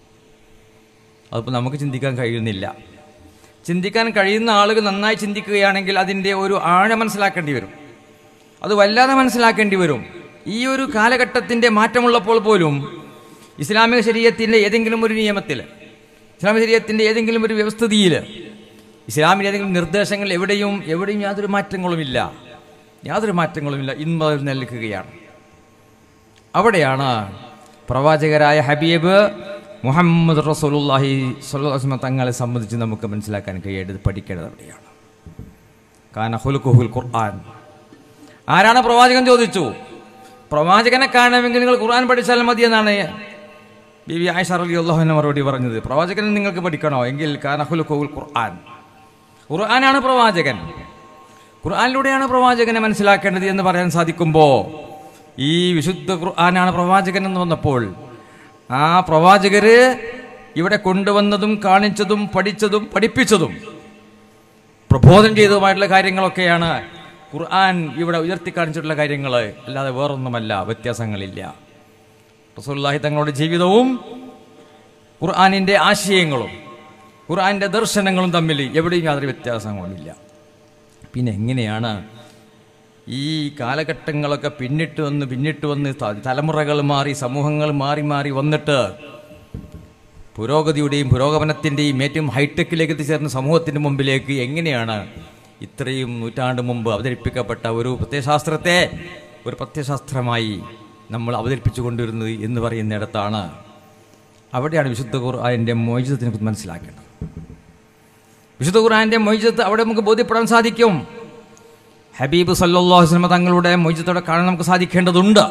അതിപ്പോൾ നമുക്ക് ചിന്തിക്കാൻ കഴിയുന്നില്ല ചിന്തിക്കാൻ കഴിയുന്ന ആളുകൾ നന്നായി ചിന്തിക്കുകയാണെങ്കിൽ അതിൻ്റെ ഒരു ആഴ മനസ്സിലാക്കേണ്ടി വരും അത് വല്ലാതെ മനസ്സിലാക്കേണ്ടി വരും ഈ ഒരു കാലഘട്ടത്തിൻ്റെ മാറ്റമുള്ളപ്പോൾ പോലും ഇസ്ലാമിക ശരീരത്തിൻ്റെ ഏതെങ്കിലും ഒരു നിയമത്തിൽ ഇസ്ലാമിക ശരീരത്തിൻ്റെ ഏതെങ്കിലും ഒരു വ്യവസ്ഥിതിയിൽ ഇസ്ലാമിൻ്റെ ഏതെങ്കിലും നിർദ്ദേശങ്ങൾ എവിടെയും എവിടെയും യാതൊരു മാറ്റങ്ങളുമില്ല യാതൊരു മാറ്റങ്ങളുമില്ല ഇന്ന് അത് നിൽക്കുകയാണ് അവിടെയാണ് പ്രവാചകരായ ഹബീബ് മുഹമ്മദ് റസൂലുള്ളാഹി സ്വല്ലല്ലാഹു അലൈഹി വസല്ലം തങ്ങളെ സംബന്ധിച്ച് നമുക്ക് മനസ്സിലാക്കാൻ കഴിയേണ്ടത് പഠിക്കേണ്ടത് അവിടെയാണ് കാന ഹുലുക്കുഹുൽ ഖുർആൻ ആരാണ് പ്രവാചകൻ ചോദിച്ചു പ്രവാചകനെ കാണണമെങ്കിൽ നിങ്ങൾ ഖുർആൻ പഠിച്ചാൽ മതി എന്നാണ് ബിബി ആയിഷ റളിയല്ലാഹു അൻഹ മറുപടി പറഞ്ഞത് പ്രവാചകനെ നിങ്ങൾക്ക് പഠിക്കണോ എങ്കിൽ കാന ഹുലുക്കുഹുൽ ഖുർആൻ ഖുർആനാണ് പ്രവാചകൻ ഖുർആനിലൂടെയാണ് പ്രവാചകനെ മനസ്സിലാക്കേണ്ടത് എന്ന് പറയാൻ സാധിക്കുമ്പോൾ ഈ വിശുദ്ധ ഖുർആനാണ് പ്രവാചകൻ എന്ന് വന്നപ്പോൾ ആ പ്രവാചകര് ഇവിടെ കൊണ്ടുവന്നതും കാണിച്ചതും പഠിച്ചതും പഠിപ്പിച്ചതും പ്രബോധനം ചെയ്തതുമായിട്ടുള്ള കാര്യങ്ങളൊക്കെയാണ് ഖുർആൻ ഇവിടെ ഉയർത്തി കാണിച്ചിട്ടുള്ള കാര്യങ്ങൾ അല്ലാതെ വേറൊന്നുമല്ല വ്യത്യാസങ്ങളില്ല റസൂലുള്ളാഹി തങ്ങളുടെ ജീവിതവും ഖുർആനിൻ്റെ ആശയങ്ങളും ഖുർആനിൻ്റെ ദർശനങ്ങളും തമ്മിൽ എവിടെയും യാതൊരു വ്യത്യാസങ്ങളുമില്ല പിന്നെ എങ്ങനെയാണ് ഈ കാലഘട്ടങ്ങളൊക്കെ പിന്നിട്ട് വന്ന് പിന്നിട്ട് വന്ന് ത- തലമുറകൾ മാറി സമൂഹങ്ങൾ മാറി മാറി വന്നിട്ട് പുരോഗതിയുടെയും പുരോഗമനത്തിൻ്റെയും ഏറ്റവും ഹൈടെക്കിലേക്ക് എത്തിച്ചേർന്ന സമൂഹത്തിൻ്റെ മുമ്പിലേക്ക് എങ്ങനെയാണ് ഇത്രയും നൂറ്റാണ്ട് മുമ്പ് അവതരിപ്പിക്കപ്പെട്ട ഒരു പ്രത്യയശാസ്ത്രത്തെ ഒരു പ്രത്യയശാസ്ത്രമായി നമ്മൾ അവതരിപ്പിച്ചു കൊണ്ടുവരുന്നത് എന്ന് പറയുന്നിടത്താണ് അവിടെയാണ് വിശുദ്ധ ഖുർആാനിൻ്റെ മോചിതത്തിനെ കുറിച്ച് മനസ്സിലാക്കേണ്ടത് വിശുദ്ധ ഖുർആാനിൻ്റെ മൊയ്ജത്ത് അവിടെ നമുക്ക് ബോധ്യപ്പെടാൻ സാധിക്കും ഹബീബ് സല്ലാഹു വസ്ലമ തങ്ങളുടെ മൊയ്ജത്തോടെ കാണാൻ നമുക്ക് സാധിക്കേണ്ടതുണ്ട്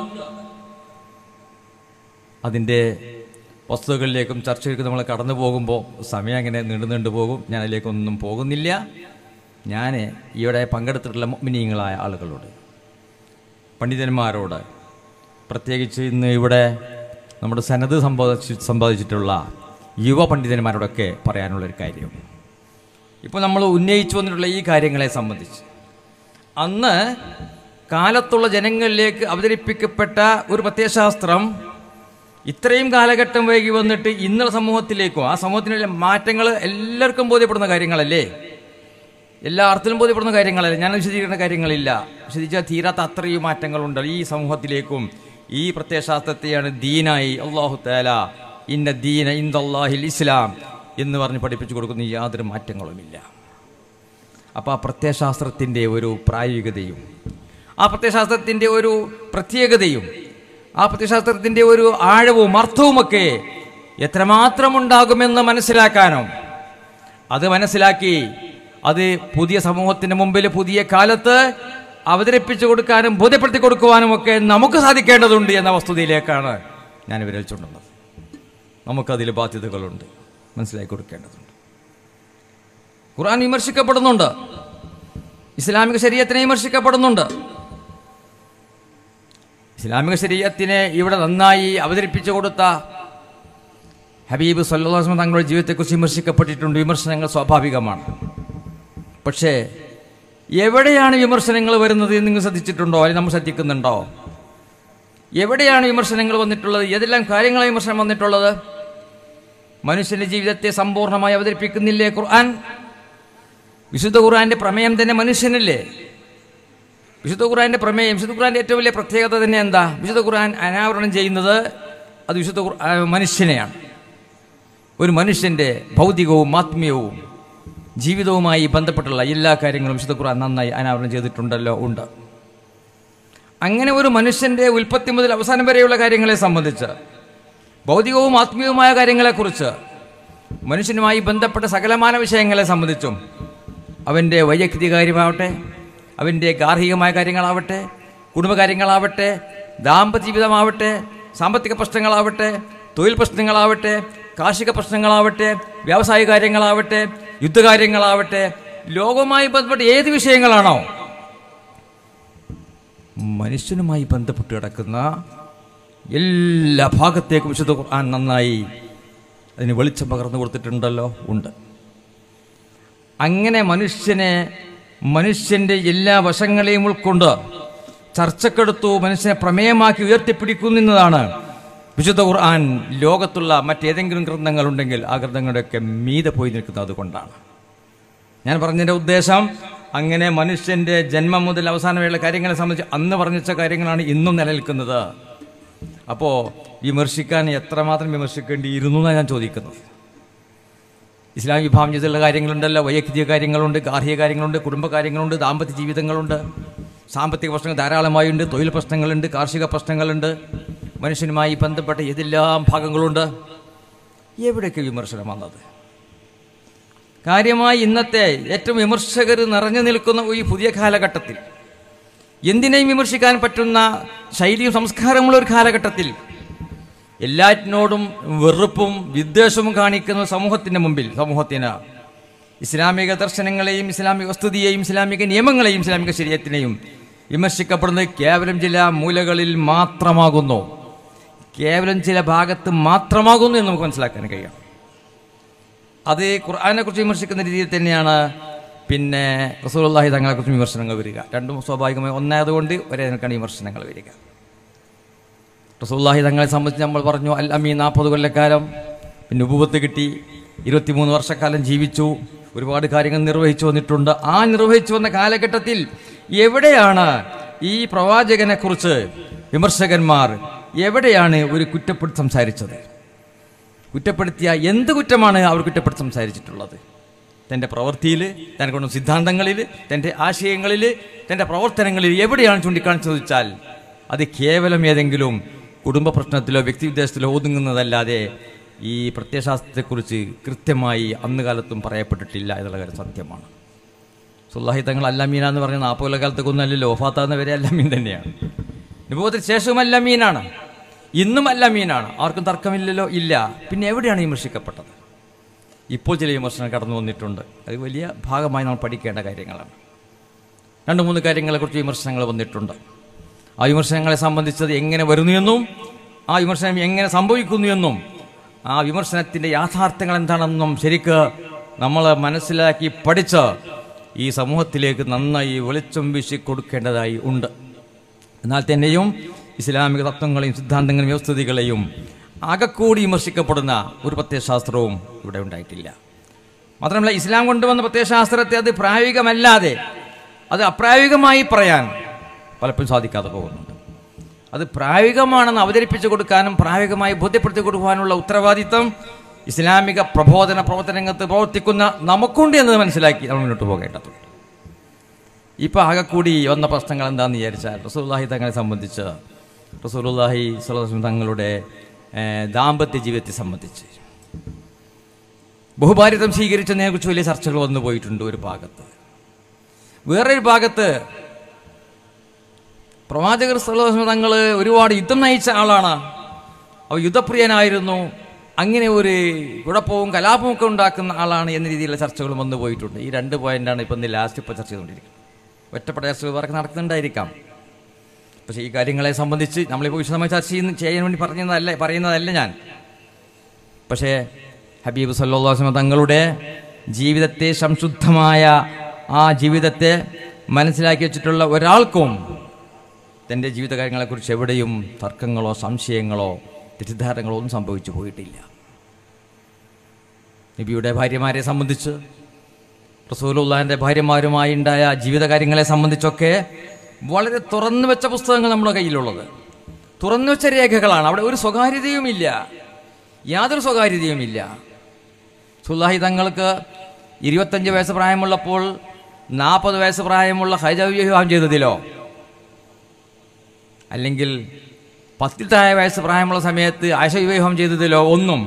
അതിൻ്റെ വസ്തുക്കളിലേക്കും ചർച്ചയിലേക്കും നമ്മൾ കടന്നു പോകുമ്പോൾ സമയം അങ്ങനെ നീണ്ടു നീണ്ടു പോകും ഞാൻ അതിലേക്കൊന്നും പോകുന്നില്ല ഞാൻ ഇവിടെ പങ്കെടുത്തിട്ടുള്ള മിനിയങ്ങളായ ആളുകളോട് പണ്ഡിതന്മാരോട് പ്രത്യേകിച്ച് ഇന്ന് ഇവിടെ നമ്മുടെ സനത് സമ്പാദിച്ച് സമ്പാദിച്ചിട്ടുള്ള യുവ പണ്ഡിതന്മാരോടൊക്കെ പറയാനുള്ളൊരു കാര്യം ഇപ്പോൾ നമ്മൾ ഉന്നയിച്ചു വന്നിട്ടുള്ള ഈ കാര്യങ്ങളെ സംബന്ധിച്ച് അന്ന് കാലത്തുള്ള ജനങ്ങളിലേക്ക് അവതരിപ്പിക്കപ്പെട്ട ഒരു പ്രത്യയശാസ്ത്രം ഇത്രയും കാലഘട്ടം വൈകി വന്നിട്ട് ഇന്നുള്ള സമൂഹത്തിലേക്കും ആ സമൂഹത്തിനുള്ള മാറ്റങ്ങൾ എല്ലാവർക്കും ബോധ്യപ്പെടുന്ന കാര്യങ്ങളല്ലേ എല്ലാ അർത്ഥത്തിലും ബോധ്യപ്പെടുന്ന കാര്യങ്ങളല്ല ഞാൻ വിശദീകരിക്കുന്ന കാര്യങ്ങളില്ല വിശദീകരിച്ചാൽ തീരാത്ത അത്രയും മാറ്റങ്ങളുണ്ട് ഈ സമൂഹത്തിലേക്കും ഈ പ്രത്യയശാസ്ത്രത്തെയാണ് ദീനായി അള്ളാഹു താല ഇന്ന ദീന ഇന്ദാഹിൽ ഇസ്ലാം എന്ന് പറഞ്ഞ് പഠിപ്പിച്ചു കൊടുക്കുന്ന യാതൊരു മാറ്റങ്ങളുമില്ല അപ്പോൾ ആ പ്രത്യയശാസ്ത്രത്തിൻ്റെ ഒരു പ്രായോഗികതയും ആ പ്രത്യയശാസ്ത്രത്തിൻ്റെ ഒരു പ്രത്യേകതയും ആ പ്രത്യയശാസ്ത്രത്തിൻ്റെ ഒരു ആഴവും അർത്ഥവുമൊക്കെ എത്രമാത്രം ഉണ്ടാകുമെന്ന് മനസ്സിലാക്കാനും അത് മനസ്സിലാക്കി അത് പുതിയ സമൂഹത്തിന് മുമ്പിൽ പുതിയ കാലത്ത് അവതരിപ്പിച്ചു കൊടുക്കാനും ബോധ്യപ്പെടുത്തി കൊടുക്കുവാനും ഒക്കെ നമുക്ക് സാധിക്കേണ്ടതുണ്ട് എന്ന വസ്തുതയിലേക്കാണ് ഞാൻ വിരൽ ചൂണ്ടുന്നത് നമുക്കതിൽ ബാധ്യതകളുണ്ട് മനസ്സിലാക്കി കൊടുക്കേണ്ടതുണ്ട് ഖുർആൻ വിമർശിക്കപ്പെടുന്നുണ്ട് ഇസ്ലാമിക ശരീരത്തിനെ വിമർശിക്കപ്പെടുന്നുണ്ട് ഇസ്ലാമിക ശരീരത്തിനെ ഇവിടെ നന്നായി അവതരിപ്പിച്ചു കൊടുത്ത ഹബീബ് സല്ലാസ്മ തങ്ങളുടെ ജീവിതത്തെക്കുറിച്ച് വിമർശിക്കപ്പെട്ടിട്ടുണ്ട് വിമർശനങ്ങൾ സ്വാഭാവികമാണ് പക്ഷേ എവിടെയാണ് വിമർശനങ്ങൾ വരുന്നത് എന്ന് നിങ്ങൾ ശ്രദ്ധിച്ചിട്ടുണ്ടോ അല്ലെങ്കിൽ നമ്മൾ ശ്രദ്ധിക്കുന്നുണ്ടോ എവിടെയാണ് വിമർശനങ്ങൾ വന്നിട്ടുള്ളത് ഏതെല്ലാം കാര്യങ്ങളാണ് വിമർശനം വന്നിട്ടുള്ളത് മനുഷ്യന്റെ ജീവിതത്തെ സമ്പൂർണ്ണമായി അവതരിപ്പിക്കുന്നില്ലേ ഖുർആൻ വിശുദ്ധ ഖുർആന്റെ പ്രമേയം തന്നെ മനുഷ്യനല്ലേ വിശുദ്ധ ഖുർആന്റെ പ്രമേയം വിശുദ്ധ ഖുർആന്റെ ഏറ്റവും വലിയ പ്രത്യേകത തന്നെ എന്താ വിശുദ്ധ ഖുർആൻ അനാവരണം ചെയ്യുന്നത് അത് വിശുദ്ധ ഖുർ- ആ, മനുഷ്യനെയാണ് ഒരു മനുഷ്യന്റെ ഭൗതികവും ആത്മീയവും ജീവിതവുമായി ബന്ധപ്പെട്ടുള്ള എല്ലാ കാര്യങ്ങളും വിശുദ്ധ ഖുർആൻ നന്നായി അനാവരണം ചെയ്തിട്ടുണ്ടല്ലോ ഉണ്ട് അങ്ങനെ ഒരു മനുഷ്യന്റെ ഉൽപ്പത്തി മുതൽ അവസാനം വരെയുള്ള കാര്യങ്ങളെ സംബന്ധിച്ച് ഭൗതികവും ആത്മീയവുമായ കാര്യങ്ങളെക്കുറിച്ച് മനുഷ്യനുമായി ബന്ധപ്പെട്ട സകലമാന വിഷയങ്ങളെ സംബന്ധിച്ചും അവൻ്റെ വൈയക്തിക കാര്യമാവട്ടെ അവൻ്റെ ഗാർഹികമായ കാര്യങ്ങളാവട്ടെ കുടുംബകാര്യങ്ങളാവട്ടെ ദാമ്പത്യ ജീവിതമാവട്ടെ സാമ്പത്തിക പ്രശ്നങ്ങളാവട്ടെ തൊഴിൽ പ്രശ്നങ്ങളാവട്ടെ കാർഷിക പ്രശ്നങ്ങളാവട്ടെ വ്യാവസായിക കാര്യങ്ങളാവട്ടെ യുദ്ധകാര്യങ്ങളാവട്ടെ ലോകവുമായി ബന്ധപ്പെട്ട ഏത് വിഷയങ്ങളാണോ മനുഷ്യനുമായി ബന്ധപ്പെട്ട് കിടക്കുന്ന എല്ലാ ഭാഗത്തേക്കും വിശുദ്ധ ഖുർആൻ നന്നായി അതിന് വെളിച്ചം പകർന്നു കൊടുത്തിട്ടുണ്ടല്ലോ ഉണ്ട് അങ്ങനെ മനുഷ്യനെ മനുഷ്യൻ്റെ എല്ലാ വശങ്ങളെയും ഉൾക്കൊണ്ട് ചർച്ചക്കെടുത്തു മനുഷ്യനെ പ്രമേയമാക്കി ഉയർത്തിപ്പിടിക്കുന്നതാണ് വിശുദ്ധ ഖുർആൻ ലോകത്തുള്ള മറ്റേതെങ്കിലും ഗ്രന്ഥങ്ങളുണ്ടെങ്കിൽ ആ ഗ്രന്ഥങ്ങളുടെയൊക്കെ മീതെ പോയി നിൽക്കുന്നത് അതുകൊണ്ടാണ് ഞാൻ പറഞ്ഞതിൻ്റെ ഉദ്ദേശം അങ്ങനെ മനുഷ്യൻ്റെ ജന്മം മുതൽ അവസാനം വരെയുള്ള കാര്യങ്ങളെ സംബന്ധിച്ച് അന്ന് പറഞ്ഞ കാര്യങ്ങളാണ് ഇന്നും നിലനിൽക്കുന്നത് അപ്പോൾ വിമർശിക്കാൻ എത്രമാത്രം വിമർശിക്കേണ്ടിയിരുന്നു എന്നാണ് ഞാൻ ചോദിക്കുന്നത് ഇസ്ലാം വിഭാഗം ചെയ്തിട്ടുള്ള കാര്യങ്ങളുണ്ടല്ലോ വൈയക്തിക കാര്യങ്ങളുണ്ട് ഗാർഹിക കാര്യങ്ങളുണ്ട് കുടുംബ കാര്യങ്ങളുണ്ട് ദാമ്പത്യ ജീവിതങ്ങളുണ്ട് സാമ്പത്തിക പ്രശ്നങ്ങൾ ധാരാളമായുണ്ട് തൊഴിൽ പ്രശ്നങ്ങളുണ്ട് കാർഷിക പ്രശ്നങ്ങളുണ്ട് മനുഷ്യനുമായി ബന്ധപ്പെട്ട ഏതെല്ലാം ഭാഗങ്ങളുണ്ട് എവിടെയൊക്കെ വിമർശനം വന്നത് കാര്യമായി ഇന്നത്തെ ഏറ്റവും വിമർശകർ നിറഞ്ഞു നിൽക്കുന്ന ഈ പുതിയ കാലഘട്ടത്തിൽ എന്തിനേയും വിമർശിക്കാൻ പറ്റുന്ന ശൈലിയും സംസ്കാരമുള്ള ഒരു കാലഘട്ടത്തിൽ എല്ലാറ്റിനോടും വെറുപ്പും വിദ്വേഷവും കാണിക്കുന്ന സമൂഹത്തിൻ്റെ മുമ്പിൽ സമൂഹത്തിന് ഇസ്ലാമിക ദർശനങ്ങളെയും ഇസ്ലാമിക വസ്തുതയെയും ഇസ്ലാമിക നിയമങ്ങളെയും ഇസ്ലാമിക ശരീരത്തിനെയും വിമർശിക്കപ്പെടുന്നത് കേവലം ചില മൂലകളിൽ മാത്രമാകുന്നു കേവലം ചില ഭാഗത്ത് മാത്രമാകുന്നു എന്ന് നമുക്ക് മനസ്സിലാക്കാൻ കഴിയും അത് ഖുർആനെ കുറിച്ച് വിമർശിക്കുന്ന രീതിയിൽ തന്നെയാണ് പിന്നെ റസൂലുള്ളാഹി തങ്ങളെ കുറിച്ച് വിമർശനങ്ങൾ വരിക രണ്ടും സ്വാഭാവികമായി ഒന്നായതുകൊണ്ട് ഒരേ നിൽക്കാണ് വിമർശനങ്ങൾ വരിക റസൂലുള്ളാഹി തങ്ങളെ സംബന്ധിച്ച് നമ്മൾ പറഞ്ഞു അൽ അമീൻ നാൽപ്പത് കൊല്ലക്കാലം പിന്നെ ഉപൂപത്ത് കിട്ടി ഇരുപത്തിമൂന്ന് വർഷക്കാലം ജീവിച്ചു ഒരുപാട് കാര്യങ്ങൾ നിർവഹിച്ചു വന്നിട്ടുണ്ട് ആ നിർവഹിച്ചു വന്ന കാലഘട്ടത്തിൽ എവിടെയാണ് ഈ പ്രവാചകനെ കുറിച്ച് വിമർശകന്മാർ എവിടെയാണ് ഒരു കുറ്റപ്പെടുത്തി സംസാരിച്ചത് കുറ്റപ്പെടുത്തിയ എന്ത് കുറ്റമാണ് അവർ കുറ്റപ്പെടുത്തി സംസാരിച്ചിട്ടുള്ളത് തൻ്റെ പ്രവൃത്തിയിൽ തൻ്റെ കൊണ്ട് സിദ്ധാന്തങ്ങളിൽ തൻ്റെ ആശയങ്ങളിൽ തൻ്റെ പ്രവർത്തനങ്ങളിൽ എവിടെയാണ് ചൂണ്ടിക്കാണിച്ചത് വെച്ചാൽ അത് കേവലം ഏതെങ്കിലും കുടുംബ പ്രശ്നത്തിലോ വ്യക്തിവിദ്വേഷത്തിലോ ഒതുങ്ങുന്നതല്ലാതെ ഈ പ്രത്യയശാസ്ത്രത്തെക്കുറിച്ച് കൃത്യമായി അന്ന് കാലത്തും പറയപ്പെട്ടിട്ടില്ല എന്നുള്ള കാര്യം സത്യമാണ് സുല്ലാഹി തങ്ങൾ അല്ലമീന എന്ന് പറഞ്ഞ നാൽപ്പത് കാലത്തൊക്കെ ഒന്നല്ലല്ലോ ഓഫാത്താകുന്ന വരെ അല്ലമീൻ തന്നെയാണ് അനുഭവത്തിന് ശേഷവും അല്ലമീനാണ് ഇന്നും അല്ലമീനാണ് ആർക്കും തർക്കമില്ലല്ലോ ഇല്ല പിന്നെ എവിടെയാണ് വിമർശിക്കപ്പെട്ടത് ഇപ്പോൾ ചില വിമർശനം കടന്നു വന്നിട്ടുണ്ട് അത് വലിയ ഭാഗമായി നമ്മൾ പഠിക്കേണ്ട കാര്യങ്ങളാണ് രണ്ട് മൂന്ന് കാര്യങ്ങളെക്കുറിച്ച് വിമർശനങ്ങൾ വന്നിട്ടുണ്ട് ആ വിമർശനങ്ങളെ സംബന്ധിച്ചത് എങ്ങനെ വരുന്നു എന്നും ആ വിമർശനം എങ്ങനെ സംഭവിക്കുന്നു എന്നും ആ വിമർശനത്തിൻ്റെ യാഥാർത്ഥ്യങ്ങൾ എന്താണെന്നും ശരിക്ക് നമ്മൾ മനസ്സിലാക്കി പഠിച്ച് ഈ സമൂഹത്തിലേക്ക് നന്നായി വെളിച്ചം വീശി കൊടുക്കേണ്ടതായി ഉണ്ട് എന്നാൽ തന്നെയും ഇസ്ലാമിക തത്വങ്ങളെയും സിദ്ധാന്തങ്ങളെയും വ്യവസ്ഥിതികളെയും അകക്കൂടി വിമർശിക്കപ്പെടുന്ന ഒരു പ്രത്യയശാസ്ത്രവും ഇവിടെ ഉണ്ടായിട്ടില്ല മാത്രമല്ല ഇസ്ലാം കൊണ്ടുവന്ന പ്രത്യയശാസ്ത്രത്തെ അത് പ്രായോഗികമല്ലാതെ അത് അപ്രായോഗികമായി പറയാൻ പലപ്പോഴും സാധിക്കാതെ പോകുന്നുണ്ട് അത് പ്രായോഗികമാണെന്ന് അവതരിപ്പിച്ചു കൊടുക്കാനും പ്രായോഗികമായി ബോധ്യപ്പെടുത്തി കൊടുക്കുവാനുള്ള ഉത്തരവാദിത്തം ഇസ്ലാമിക പ്രബോധന പ്രവർത്തനരംഗത്ത് പ്രവർത്തിക്കുന്ന നമുക്കുണ്ട് എന്നത് മനസ്സിലാക്കി നമ്മൾ മുന്നോട്ട് പോകേണ്ടതുണ്ട് ഇപ്പം ആകെ കൂടി വന്ന പ്രശ്നങ്ങൾ എന്താണെന്ന് വിചാരിച്ചാൽ റസൂലുള്ളാഹി തങ്ങളെ സംബന്ധിച്ച് റസൂലുള്ളാഹി സ്വല്ലല്ലാഹു അലൈഹി വസല്ലം തങ്ങളുടെ ഏഹ്, ദാമ്പത്യ ജീവിതത്തെ സംബന്ധിച്ച് ബഹുഭാരിതം സ്വീകരിച്ചതിനെ കുറിച്ച് വലിയ ചർച്ചകൾ വന്നു പോയിട്ടുണ്ട് ഒരു ഭാഗത്ത് വേറൊരു ഭാഗത്ത് പ്രവാചകർ സ്വല്ലല്ലാഹു അലൈഹി വസല്ലം തങ്ങൾ ഒരുപാട് യുദ്ധം നയിച്ച ആളാണ് അവ യുദ്ധപ്രിയനായിരുന്നു അങ്ങനെ ഒരു കുഴപ്പവും കലാപവും ഒക്കെ ഉണ്ടാക്കുന്ന ആളാണ് എന്ന രീതിയിലുള്ള ചർച്ചകളും വന്നു പോയിട്ടുണ്ട് ഈ രണ്ട് പോയിന്റാണ് ഇപ്പം ഇന്ന് ലാസ്റ്റ് ഇപ്പോൾ ചർച്ച ചെയ്തുകൊണ്ടിരിക്കുന്നത് ഒറ്റപ്പെട്ട ചർച്ചകൾ വർക്ക് നടക്കുന്നുണ്ടായിരിക്കാം പക്ഷേ ഈ കാര്യങ്ങളെ സംബന്ധിച്ച് നമ്മളിപ്പോൾ വിശദമായി ചർച്ച ചെയ്യുന്ന ചെയ്യാൻ വേണ്ടി പറഞ്ഞതല്ല പറയുന്നതല്ല ഞാൻ പക്ഷേ ഹബീബ് സല്ലല്ലാഹു അലൈഹി വസല്ലം തങ്ങളുടെ ജീവിതത്തെ സംശുദ്ധമായ ആ ജീവിതത്തെ മനസ്സിലാക്കി വെച്ചിട്ടുള്ള ഒരാൾക്കും തൻ്റെ ജീവിത കാര്യങ്ങളെക്കുറിച്ച് എവിടെയും തർക്കങ്ങളോ സംശയങ്ങളോ തെറ്റിദ്ധാരണകളോ ഒന്നും സംഭവിച്ചു പോയിട്ടില്ല നബിയുടെ ഭാര്യമാരെ സംബന്ധിച്ച് റസൂലുള്ളാഹിൻ്റെ ഭാര്യമാരുമായി ഉണ്ടായ ജീവിതകാര്യങ്ങളെ സംബന്ധിച്ചൊക്കെ വളരെ തുറന്നു വെച്ച പുസ്തകങ്ങൾ നമ്മുടെ കയ്യിലുള്ളത് തുറന്നു വെച്ച രേഖകളാണ് അവിടെ ഒരു സ്വകാര്യതയുമില്ല യാതൊരു സ്വകാര്യതയുമില്ല സുല്ലാഹി തങ്ങൾക്ക് ഇരുപത്തഞ്ച് വയസ്സ് പ്രായമുള്ളപ്പോൾ നാൽപ്പത് വയസ്സ് പ്രായമുള്ള ഹൈജ വിവാഹം ചെയ്തതിലോ അല്ലെങ്കിൽ പത്തിൽ താഴെ വയസ്സ് പ്രായമുള്ള സമയത്ത് ആശ വിവാഹം ചെയ്തതിലോ ഒന്നും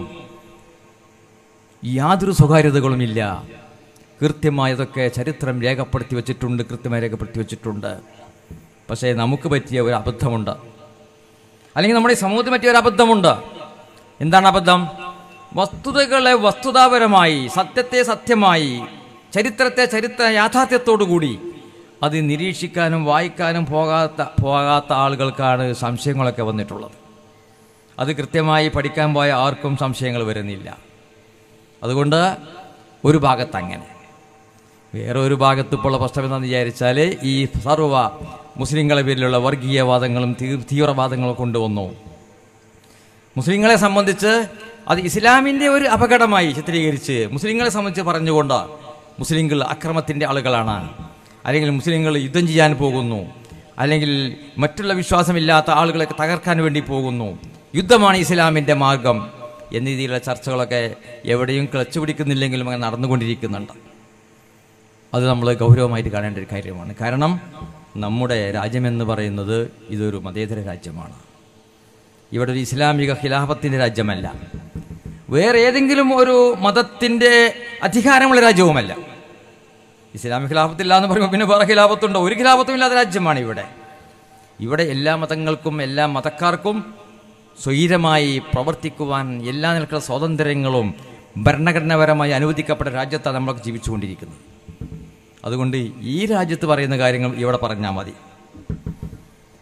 യാതൊരു സ്വകാര്യതകളുമില്ല കൃത്യമായതൊക്കെ ചരിത്രം രേഖപ്പെടുത്തി വെച്ചിട്ടുണ്ട് കൃത്യമായി രേഖപ്പെടുത്തി വെച്ചിട്ടുണ്ട് പക്ഷേ നമുക്ക് പറ്റിയ ഒരു അബദ്ധമുണ്ട് അല്ലെങ്കിൽ നമ്മുടെ ഈ സമൂഹത്തിന് പറ്റിയ ഒരു അബദ്ധമുണ്ട് എന്താണ് അബദ്ധം വസ്തുതകളെ വസ്തുതാപരമായി സത്യത്തെ സത്യമായി ചരിത്രത്തെ ചരിത്ര യാഥാർത്ഥ്യത്തോടു കൂടി അത് നിരീക്ഷിക്കാനും വായിക്കാനും പോകാത്ത പോകാത്ത ആളുകൾക്കാണ് സംശയങ്ങളൊക്കെ വന്നിട്ടുള്ളത് അത് കൃത്യമായി പഠിക്കാൻ പോയ ആർക്കും സംശയങ്ങൾ വരുന്നില്ല അതുകൊണ്ട് ഒരു ഭാഗത്ത് അങ്ങനെ വേറെ ഒരു ഭാഗത്ത് ഇപ്പോൾ ഉള്ള പ്രശ്നം എന്താണെന്ന് വിചാരിച്ചാൽ ഈ സർവ മുസ്ലിങ്ങളെ പേരിലുള്ള വർഗീയവാദങ്ങളും തീ- തീവ്രവാദങ്ങളും കൊണ്ടുവന്നു മുസ്ലിങ്ങളെ സംബന്ധിച്ച് അത് ഇസ്ലാമിൻ്റെ ഒരു അപകടമായി ചിത്രീകരിച്ച് മുസ്ലിങ്ങളെ സംബന്ധിച്ച് പറഞ്ഞുകൊണ്ട് മുസ്ലിങ്ങൾ അക്രമത്തിൻ്റെ ആളുകളാണ് അല്ലെങ്കിൽ മുസ്ലിങ്ങൾ യുദ്ധം ചെയ്യാൻ പോകുന്നു അല്ലെങ്കിൽ മറ്റുള്ള വിശ്വാസമില്ലാത്ത ആളുകളെ തകർക്കാൻ വേണ്ടി പോകുന്നു യുദ്ധമാണ് ഇസ്ലാമിൻ്റെ മാർഗം എന്ന രീതിയിലുള്ള ചർച്ചകളൊക്കെ എവിടെയും ക്ലച്ച് പിടിക്കുന്നില്ലെങ്കിലും അങ്ങനെ നടന്നുകൊണ്ടിരിക്കുന്നുണ്ട് അത് നമ്മൾ ഗൗരവമായിട്ട് കാണേണ്ട ഒരു കാര്യമാണ് കാരണം നമ്മുടെ രാജ്യമെന്ന് പറയുന്നത് ഇതൊരു മതേതര രാജ്യമാണ് ഇവിടെ ഒരു ഇസ്ലാമിക ഖിലാഫത്തിൻ്റെ രാജ്യമല്ല വേറെ ഏതെങ്കിലും ഒരു മതത്തിൻ്റെ അധികാരമുള്ള രാജ്യവുമല്ല ഇസ്ലാമിക ഖിലാഫത്തില്ല എന്ന് പറയുമ്പോൾ പിന്നെ വേറെ ഖിലാഫത്തുണ്ടോ ഒരു ഖിലാഫത്തും ഇല്ലാത്ത രാജ്യമാണ് ഇവിടെ ഇവിടെ എല്ലാ മതങ്ങൾക്കും എല്ലാ മതക്കാർക്കും സ്വൈരമായി പ്രവർത്തിക്കുവാൻ എല്ലാ നിലക്കുള്ള സ്വാതന്ത്ര്യങ്ങളും ഭരണഘടനാപരമായി അനുവദിക്കപ്പെട്ട രാജ്യത്താണ് നമ്മളൊക്കെ ജീവിച്ചുകൊണ്ടിരിക്കുന്നത് അതുകൊണ്ട് ഈ രാജ്യത്ത് പറയുന്ന കാര്യങ്ങൾ ഇവിടെ പറഞ്ഞാൽ മതി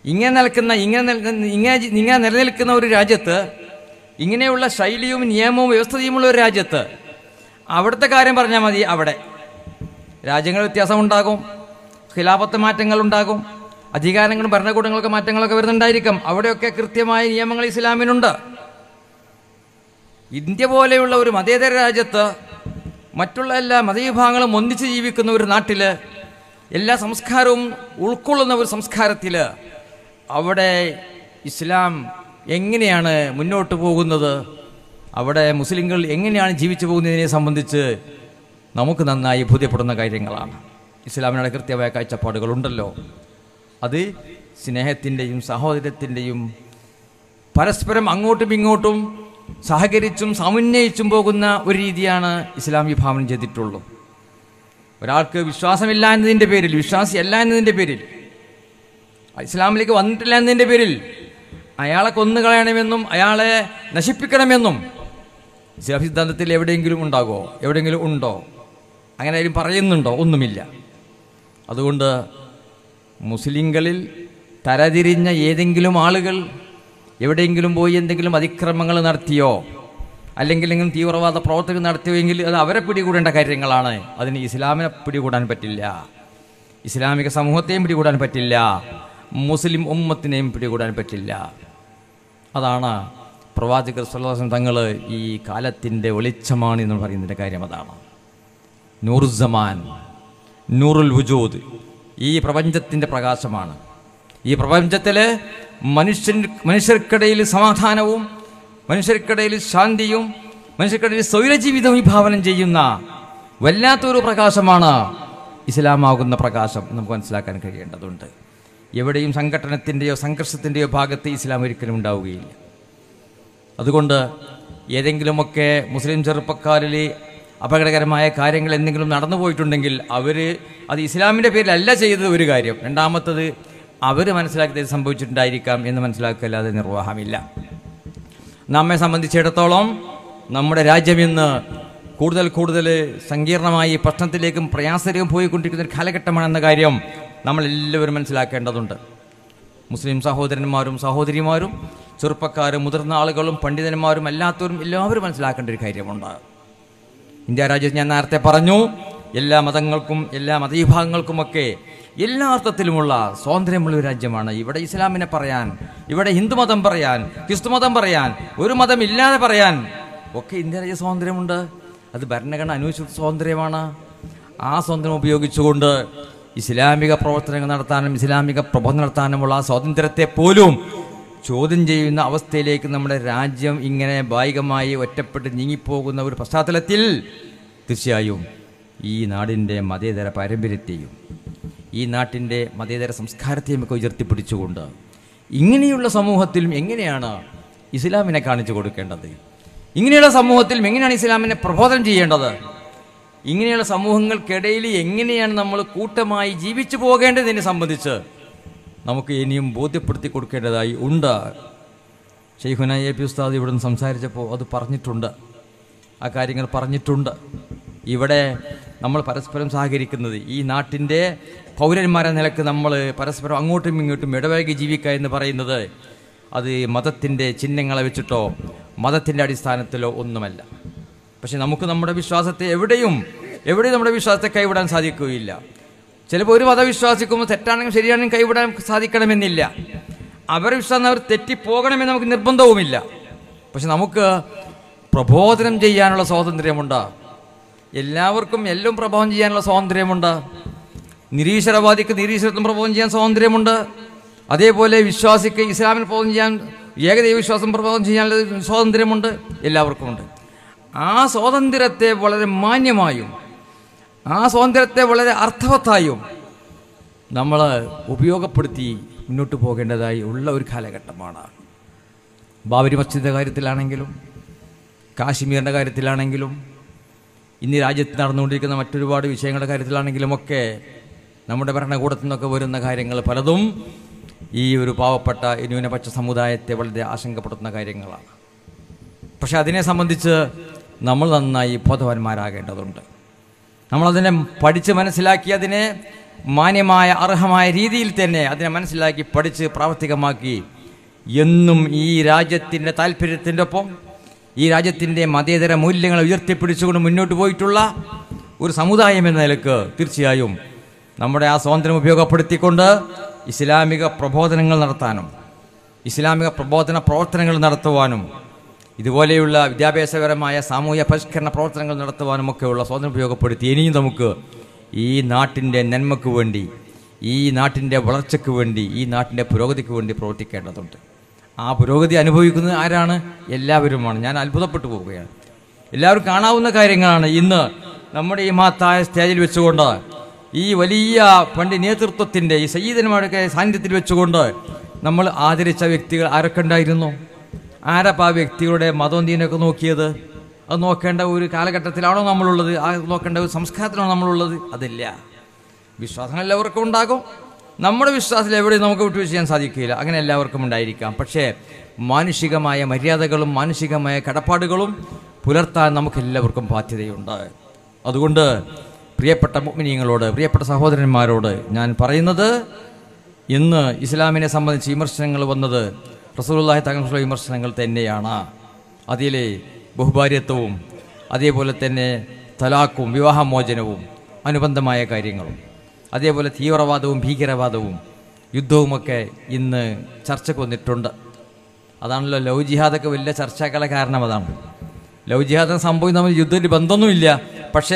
ഇങ്ങനെ നിൽക്കുന്ന ഇങ്ങനെ നിൽക്കുന്ന ഇങ്ങനെ ജി- ഇങ്ങനെ നിലനിൽക്കുന്ന ഒരു രാജ്യത്ത് ഇങ്ങനെയുള്ള ശൈലിയും നിയമവും വ്യവസ്ഥതയുമുള്ള ഒരു രാജ്യത്ത് അവിടുത്തെ കാര്യം പറഞ്ഞാൽ മതി അവിടെ രാജ്യങ്ങൾ വ്യത്യാസമുണ്ടാകും ഖിലാഫത്ത് മാറ്റങ്ങൾ ഉണ്ടാകും അധികാരങ്ങളും ഭരണകൂടങ്ങളൊക്കെ മാറ്റങ്ങളൊക്കെ വരുന്നുണ്ടായിരിക്കും അവിടെയൊക്കെ കൃത്യമായ നിയമങ്ങൾ ഇസ്ലാമിനുണ്ട് ഇന്ത്യ പോലെയുള്ള ഒരു മതേതര രാജ്യത്ത് മറ്റുള്ള എല്ലാ മതവിഭാഗങ്ങളും ഒന്നിച്ച് ജീവിക്കുന്ന ഒരു നാട്ടിൽ എല്ലാ സംസ്കാരവും ഉൾക്കൊള്ളുന്ന ഒരു സംസ്കാരത്തിൽ അവിടെ ഇസ്ലാം എങ്ങനെയാണ് മുന്നോട്ട് പോകുന്നത് അവിടെ മുസ്ലിങ്ങൾ എങ്ങനെയാണ് ജീവിച്ചു പോകുന്നതിനെ സംബന്ധിച്ച് നമുക്ക് നന്നായി ബോധ്യപ്പെടുന്ന കാര്യങ്ങളാണ് ഇസ്ലാമിനുള്ള കൃത്യമായ കാഴ്ചപ്പാടുകളുണ്ടല്ലോ അത് സ്നേഹത്തിൻ്റെയും സഹോദരത്തിൻ്റെയും പരസ്പരം അങ്ങോട്ടും ഇങ്ങോട്ടും സഹകരിച്ചും സമന്വയിച്ചും പോകുന്ന ഒരു രീതിയാണ് ഇസ്ലാം വിഭാവനം ചെയ്തിട്ടുള്ളൂ ഒരാൾക്ക് വിശ്വാസമില്ല എന്നതിൻ്റെ പേരിൽ വിശ്വാസിയല്ല എന്നതിൻ്റെ പേരിൽ ഇസ്ലാമിലേക്ക് വന്നിട്ടില്ല എന്നതിൻ്റെ പേരിൽ അയാളെ കൊന്നുകളയണമെന്നും അയാളെ നശിപ്പിക്കണമെന്നും ഇസ്ലാം സിദ്ധാന്തത്തിൽ എവിടെയെങ്കിലും ഉണ്ടാകുമോ എവിടെയെങ്കിലും ഉണ്ടോ അങ്ങനെ ആരും പറയുന്നുണ്ടോ ഒന്നുമില്ല അതുകൊണ്ട് മുസ്ലിങ്ങളിൽ തരതിരിഞ്ഞ ഏതെങ്കിലും ആളുകൾ എവിടെയെങ്കിലും പോയി എന്തെങ്കിലും അതിക്രമങ്ങൾ നടത്തിയോ അല്ലെങ്കിൽ എന്തെങ്കിലും തീവ്രവാദ പ്രവർത്തനം നടത്തിയോയെങ്കിൽ അത് അവരെ പിടികൂടേണ്ട കാര്യങ്ങളാണ് അതിന് ഇസ്ലാമിനെ പിടികൂടാൻ പറ്റില്ല ഇസ്ലാമിക സമൂഹത്തെയും പിടികൂടാൻ പറ്റില്ല മുസ്ലിം ഉമ്മത്തിനെയും പിടികൂടാൻ പറ്റില്ല അതാണ് പ്രവാചകർ സ്വലാസം തങ്ങൾ ഈ കാലത്തിൻ്റെ വെളിച്ചമാണ് എന്ന് പറയുന്നതിൻ്റെ കാര്യം അതാണ് നൂറുസമാൻ നൂറുൽ വുജൂദ് ഈ പ്രപഞ്ചത്തിൻ്റെ പ്രകാശമാണ് ഈ പ്രപഞ്ചത്തിൽ മനുഷ്യൻ മനുഷ്യർക്കിടയിൽ സമാധാനവും മനുഷ്യർക്കിടയിൽ ശാന്തിയും മനുഷ്യർക്കിടയിൽ സ്വൈരജീവിതം വിഭാവനം ചെയ്യുന്ന വല്ലാത്തൊരു പ്രകാശമാണ് ഇസ്ലാമാകുന്ന പ്രകാശം എന്ന് നമുക്ക് മനസ്സിലാക്കാൻ കഴിയേണ്ടതുണ്ട് എവിടെയും സംഘടനത്തിൻ്റെയോ സംഘർഷത്തിൻ്റെയോ ഭാഗത്ത് ഇസ്ലാം ഒരിക്കലും ഉണ്ടാവുകയില്ല അതുകൊണ്ട് ഏതെങ്കിലുമൊക്കെ മുസ്ലിം ചെറുപ്പക്കാരിൽ അപകടകരമായ കാര്യങ്ങൾ എന്തെങ്കിലും നടന്നു പോയിട്ടുണ്ടെങ്കിൽ അവർ അത് ഇസ്ലാമിൻ്റെ പേരിലല്ല ചെയ്തത് ഒരു കാര്യം രണ്ടാമത്തത് അവർ മനസ്സിലാക്കിയത് സംഭവിച്ചിട്ടുണ്ടായിരിക്കാം എന്ന് മനസ്സിലാക്കല്ലാതെ നിർവാഹമില്ല നമ്മെ സംബന്ധിച്ചിടത്തോളം നമ്മുടെ രാജ്യം ഇന്ന് കൂടുതൽ കൂടുതൽ സങ്കീർണമായി പ്രശ്നത്തിലേക്കും പ്രയാസത്തിലേക്കും പോയിക്കൊണ്ടിരിക്കുന്ന ഒരു കാലഘട്ടമാണെന്ന കാര്യം നമ്മൾ എല്ലാവരും മനസ്സിലാക്കേണ്ടതുണ്ട് മുസ്ലിം സഹോദരന്മാരും സഹോദരിമാരും ചെറുപ്പക്കാരും മുതിർന്ന ആളുകളും പണ്ഡിതന്മാരും അല്ലാത്തവരും എല്ലാവരും മനസ്സിലാക്കേണ്ട ഒരു കാര്യമുണ്ട് ഇന്ത്യ രാജ്യത്ത് ഞാൻ നേരത്തെ പറഞ്ഞു എല്ലാ മതങ്ങൾക്കും എല്ലാ മതവിഭാഗങ്ങൾക്കുമൊക്കെ എല്ലാ അർത്ഥത്തിലുമുള്ള സ്വാതന്ത്ര്യമുള്ള ഒരു രാജ്യമാണ് ഇവിടെ ഇസ്ലാമിനെ പറയാൻ ഇവിടെ ഹിന്ദുമതം പറയാൻ ക്രിസ്തുമതം പറയാൻ ഒരു മതം ഇല്ലാതെ പറയാൻ ഒക്കെ ഇന്ത്യ രാജ്യ സ്വാതന്ത്ര്യമുണ്ട് അത് ഭരണഘടന അനുവദിച്ച സ്വാതന്ത്ര്യമാണ് ആ സ്വാതന്ത്ര്യം ഉപയോഗിച്ചുകൊണ്ട് ഇസ്ലാമിക പ്രവർത്തനങ്ങൾ നടത്താനും ഇസ്ലാമിക പ്രബോധനം നടത്താനുമുള്ള ആ സ്വാതന്ത്ര്യത്തെ പോലും ചോദ്യം ചെയ്യുന്ന അവസ്ഥയിലേക്ക് നമ്മുടെ രാജ്യം ഇങ്ങനെ ഭാഗികമായി ഒറ്റപ്പെട്ട് നീങ്ങിപ്പോകുന്ന ഒരു പശ്ചാത്തലത്തിൽ തീർച്ചയായും ഈ നാടിൻ്റെ മതേതര പാരമ്പര്യത്തെയും ഈ നാട്ടിൻ്റെ മതേതര സംസ്കാരത്തെയും ഒക്കെ ഉയർത്തിപ്പിടിച്ചുകൊണ്ട് ഇങ്ങനെയുള്ള സമൂഹത്തിലും എങ്ങനെയാണ് ഇസ്ലാമിനെ കാണിച്ചു കൊടുക്കേണ്ടത് ഇങ്ങനെയുള്ള സമൂഹത്തിലും എങ്ങനെയാണ് ഇസ്ലാമിനെ പ്രബോധനം ചെയ്യേണ്ടത് ഇങ്ങനെയുള്ള സമൂഹങ്ങൾക്കിടയിൽ എങ്ങനെയാണ് നമ്മൾ കൂട്ടമായി ജീവിച്ചു പോകേണ്ടതിനെ സംബന്ധിച്ച് നമുക്ക് ഇനിയും ബോധ്യപ്പെടുത്തി കൊടുക്കേണ്ടതായി ഉണ്ട് ഷെയ്ഖുന എ പി ഉസ്താദ് ഇവിടെ നിന്ന് സംസാരിച്ചപ്പോൾ അത് പറഞ്ഞിട്ടുണ്ട് ആ കാര്യങ്ങൾ പറഞ്ഞിട്ടുണ്ട് ഇവിടെ നമ്മൾ പരസ്പരം സഹകരിക്കുന്നത് ഈ നാട്ടിൻ്റെ പൗരന്മാരെ നിലക്ക് നമ്മൾ പരസ്പരം അങ്ങോട്ടും ഇങ്ങോട്ടും ഇടവേകി ജീവിക്കുക എന്ന് പറയുന്നത് അത് മതത്തിൻ്റെ ചിഹ്നങ്ങളെ വെച്ചിട്ടോ മതത്തിൻ്റെ അടിസ്ഥാനത്തിലോ ഒന്നുമല്ല പക്ഷെ നമുക്ക് നമ്മുടെ വിശ്വാസത്തെ എവിടെയും എവിടെയും നമ്മുടെ വിശ്വാസത്തെ കൈവിടാൻ സാധിക്കുകയില്ല ചിലപ്പോൾ ഒരു മതവിശ്വാസിക്കുമ്പോൾ തെറ്റാണെങ്കിലും ശരിയാണെങ്കിലും കൈവിടാൻ സാധിക്കണമെന്നില്ല അവരുടെ വിശ്വാസം അവർ തെറ്റിപ്പോകണമെന്ന് നമുക്ക് നിർബന്ധവുമില്ല പക്ഷെ നമുക്ക് പ്രബോധനം ചെയ്യാനുള്ള സ്വാതന്ത്ര്യമുണ്ട് എല്ലാവർക്കും എല്ലാം പ്രബോധനം ചെയ്യാനുള്ള സ്വാതന്ത്ര്യമുണ്ട് നിരീശ്വരവാദിക്ക് നിരീശ്വരത്വം പ്രബോധനം ചെയ്യാൻ സ്വാതന്ത്ര്യമുണ്ട് അതേപോലെ വിശ്വാസിക്ക് ഇസ്ലാമിൽ പ്രബോധനം ചെയ്യാൻ ഏകദൈവ വിശ്വാസം പ്രബോധനം ചെയ്യാനുള്ള സ്വാതന്ത്ര്യമുണ്ട് എല്ലാവർക്കുമുണ്ട് ആ സ്വാതന്ത്ര്യത്തെ വളരെ മാന്യമായും ആ സ്വാതന്ത്ര്യത്തെ വളരെ അർത്ഥവത്തായും നമ്മൾ ഉപയോഗപ്പെടുത്തി മുന്നോട്ട് പോകേണ്ടതായി ഉള്ള ഒരു കാലഘട്ടമാണ് ബാബരി മസ്ജിദിൻ്റെ കാര്യത്തിലാണെങ്കിലും കാശ്മീരിൻ്റെ കാര്യത്തിലാണെങ്കിലും ഇന്ന് ഈ രാജ്യത്ത് നടന്നുകൊണ്ടിരിക്കുന്ന മറ്റൊരുപാട് വിഷയങ്ങളുടെ കാര്യത്തിലാണെങ്കിലും ഒക്കെ നമ്മുടെ ഭരണകൂടത്തിൽ നിന്നൊക്കെ വരുന്ന കാര്യങ്ങൾ പലതും ഈ ഒരു പാവപ്പെട്ട ഈ ന്യൂനപക്ഷ സമുദായത്തെ വളരെ ആശങ്കപ്പെടുത്തുന്ന കാര്യങ്ങളാണ് പക്ഷെ അതിനെ സംബന്ധിച്ച് നമ്മൾ നന്നായി ബോധവാന്മാരാകേണ്ടതുണ്ട് നമ്മളതിനെ പഠിച്ച് മനസ്സിലാക്കി അതിനെ മാന്യമായ അർഹമായ രീതിയിൽ തന്നെ അതിനെ മനസ്സിലാക്കി പഠിച്ച് പ്രാവർത്തികമാക്കി എന്നും ഈ രാജ്യത്തിൻ്റെ താല്പര്യത്തിൻ്റെ ഒപ്പം ഈ രാജ്യത്തിൻ്റെ മതേതര മൂല്യങ്ങൾ ഉയർത്തിപ്പിടിച്ചുകൊണ്ട് മുന്നോട്ട് പോയിട്ടുള്ള ഒരു സമുദായം എന്ന നിലക്ക് തീർച്ചയായും നമ്മുടെ ആ സ്വാതന്ത്ര്യം ഉപയോഗപ്പെടുത്തിക്കൊണ്ട് ഇസ്ലാമിക പ്രബോധനങ്ങൾ നടത്താനും ഇസ്ലാമിക പ്രബോധന പ്രവർത്തനങ്ങൾ നടത്തുവാനും ഇതുപോലെയുള്ള വിദ്യാഭ്യാസപരമായ സാമൂഹ്യ പരിഷ്കരണ പ്രവർത്തനങ്ങൾ നടത്തുവാനും ഒക്കെയുള്ള സ്വാതന്ത്ര്യം ഉപയോഗപ്പെടുത്തി ഇനിയും നമുക്ക് ഈ നാട്ടിൻ്റെ നന്മയ്ക്ക് വേണ്ടി ഈ നാട്ടിൻ്റെ വളർച്ചയ്ക്ക് വേണ്ടി ഈ നാട്ടിൻ്റെ പുരോഗതിക്ക് വേണ്ടി പ്രവർത്തിക്കേണ്ടതുണ്ട് ആ പുരോഗതി അനുഭവിക്കുന്നത് ആരാണ് എല്ലാവരുമാണ് ഞാൻ അത്ഭുതപ്പെട്ടു പോവുകയാണ് എല്ലാവരും കാണാവുന്ന കാര്യങ്ങളാണ് ഇന്ന് നമ്മുടെ ഈ മഹത്തായ സ്റ്റേജിൽ വെച്ചുകൊണ്ട് ഈ വലിയ പണ്ട് നേതൃത്വത്തിൻ്റെ ഈ സയ്യിദന്മാരുടെ സാന്നിധ്യത്തിൽ വെച്ചുകൊണ്ട് നമ്മൾ ആദരിച്ച വ്യക്തികൾ ആരൊക്കെ ഉണ്ടായിരുന്നു ആരപ്പോൾ ആ വ്യക്തികളുടെ മതം ദീനൊക്കെ നോക്കിയത് അത് നോക്കേണ്ട ഒരു കാലഘട്ടത്തിലാണോ നമ്മളുള്ളത് ആ നോക്കേണ്ട ഒരു സംസ്കാരത്തിലാണോ നമ്മളുള്ളത് അതില്ല വിശ്വാസം എല്ലാവർക്കും ഉണ്ടാകും നമ്മുടെ വിശ്വാസത്തിൽ എവിടെയും നമുക്ക് വിട്ടുവീഴ്ച ചെയ്യാൻ സാധിക്കില്ല അങ്ങനെ എല്ലാവർക്കും ഉണ്ടായിരിക്കാം പക്ഷേ മാനുഷികമായ മര്യാദകളും മാനുഷികമായ കടപ്പാടുകളും പുലർത്താൻ നമുക്ക് എല്ലാവർക്കും ബാധ്യതയുണ്ട് അതുകൊണ്ട് പ്രിയപ്പെട്ട മുഗ്മിനീങ്ങളോട് പ്രിയപ്പെട്ട സഹോദരന്മാരോട് ഞാൻ പറയുന്നത് ഇന്ന് ഇസ്ലാമിനെ സംബന്ധിച്ച് വിമർശനങ്ങൾ വന്നത് റസൂലുള്ളാഹി തങ്ങളുടെ വിമർശനങ്ങൾ തന്നെയാണ് അതിലെ ബഹുഭാര്യത്വവും അതേപോലെ തന്നെ തലാക്കും വിവാഹമോചനവും അനുബന്ധമായ കാര്യങ്ങളും അതേപോലെ തീവ്രവാദവും ഭീകരവാദവും യുദ്ധവുമൊക്കെ ഇന്ന് ചർച്ചയ്ക്ക് വന്നിട്ടുണ്ട് അതാണല്ലോ ലവ് ജിഹാദൊക്കെ വലിയ ചർച്ചകളെ കാരണം അതാണ് ലവ് ജിഹാദ് എന്ന സംഭവം തമ്മിൽ യുദ്ധത്തിൽ ബന്ധമൊന്നുമില്ല പക്ഷേ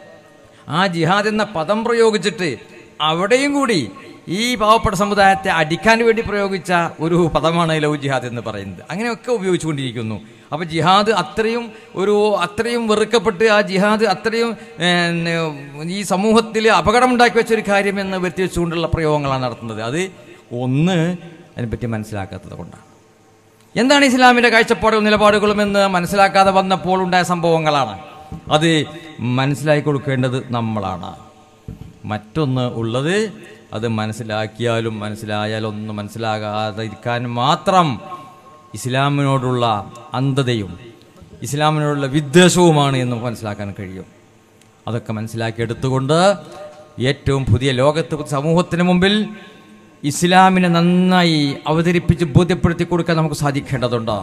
ആ ജിഹാദ് എന്ന പദം പ്രയോഗിച്ചിട്ട് അവിടെയും കൂടി ഈ പാവപ്പെട്ട സമുദായത്തെ അടിക്കാൻ വേണ്ടി പ്രയോഗിച്ച ഒരു പദമാണ് ലവ് ജിഹാദ് എന്ന് പറയുന്നത് അങ്ങനെയൊക്കെ ഉപയോഗിച്ചുകൊണ്ടിരിക്കുന്നു അപ്പോൾ ജിഹാദ് അത്രയും ഒരു അത്രയും വെറുക്കപ്പെട്ട് ആ ജിഹാദ് അത്രയും ഏ, ഈ സമൂഹത്തിൽ അപകടമുണ്ടാക്കി വെച്ചൊരു കാര്യമെന്ന് വരുത്തി വെച്ചുകൊണ്ടുള്ള പ്രയോഗങ്ങളാണ് നടത്തുന്നത് അത് ഒന്ന് അതിനെപ്പറ്റി മനസ്സിലാക്കാത്തത് കൊണ്ടാണ് എന്താണ് ഇസ്ലാമിൻ്റെ കാഴ്ചപ്പാടുകളും നിലപാടുകളും എന്ന് മനസ്സിലാക്കാതെ വന്നപ്പോൾ ഉണ്ടായ സംഭവങ്ങളാണ് അത് മനസ്സിലാക്കി കൊടുക്കേണ്ടത് നമ്മളാണ് മറ്റൊന്ന് ഉള്ളത് അത് മനസ്സിലാക്കിയാലും മനസ്സിലായാലും ഒന്നും മനസ്സിലാകാതെ ഇരിക്കാൻ മാത്രം ഇസ്ലാമിനോടുള്ള അന്ധതയും ഇസ്ലാമിനോടുള്ള വിദ്വേഷവുമാണ് എന്ന് മനസ്സിലാക്കാൻ കഴിയും അതൊക്കെ മനസ്സിലാക്കി എടുത്തുകൊണ്ട് ഏറ്റവും പുതിയ ലോകത്ത് സമൂഹത്തിന് മുമ്പിൽ ഇസ്ലാമിനെ നന്നായി അവതരിപ്പിച്ച് ബോധ്യപ്പെടുത്തി കൊടുക്കാൻ നമുക്ക് സാധിക്കേണ്ടതുണ്ട്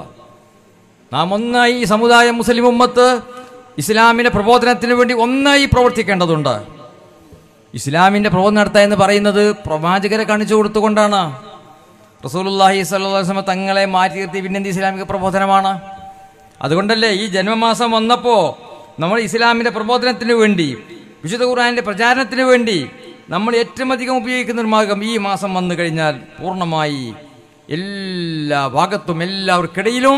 നാം ഒന്നായി ഈ സമുദായം മുസ്ലിം ഉമ്മത്ത് ഇസ്ലാമിന്റെ പ്രബോധനത്തിന് വേണ്ടി ഒന്നായി പ്രവർത്തിക്കേണ്ടതുണ്ട് ഇസ്ലാമിന്റെ പ്രബോധനം നടത്തുക എന്ന് പറയുന്നത് പ്രവാചകരെ കാണിച്ചു കൊടുത്തുകൊണ്ടാണ് റസൂലുള്ളാഹി സ്വല്ലല്ലാഹു അലൈഹി വസല്ലം തങ്ങളെ മാറ്റി നിർത്തി പിന്നെന്ത് ഇസ്ലാമിക പ്രബോധനമാണ് അതുകൊണ്ടല്ലേ ഈ ജന്മമാസം വന്നപ്പോൾ നമ്മൾ ഇസ്ലാമിന്റെ പ്രബോധനത്തിന് വേണ്ടി വിശുദ്ധ ഖുർആനിന്റെ പ്രചാരണത്തിന് വേണ്ടി നമ്മൾ ഏറ്റവും അധികം ഉപയോഗിക്കുന്ന ഒരു മാർഗം ഈ മാസം വന്നു കഴിഞ്ഞാൽ പൂർണ്ണമായി എല്ലാ ഭാഗത്തും എല്ലാവർക്കിടയിലും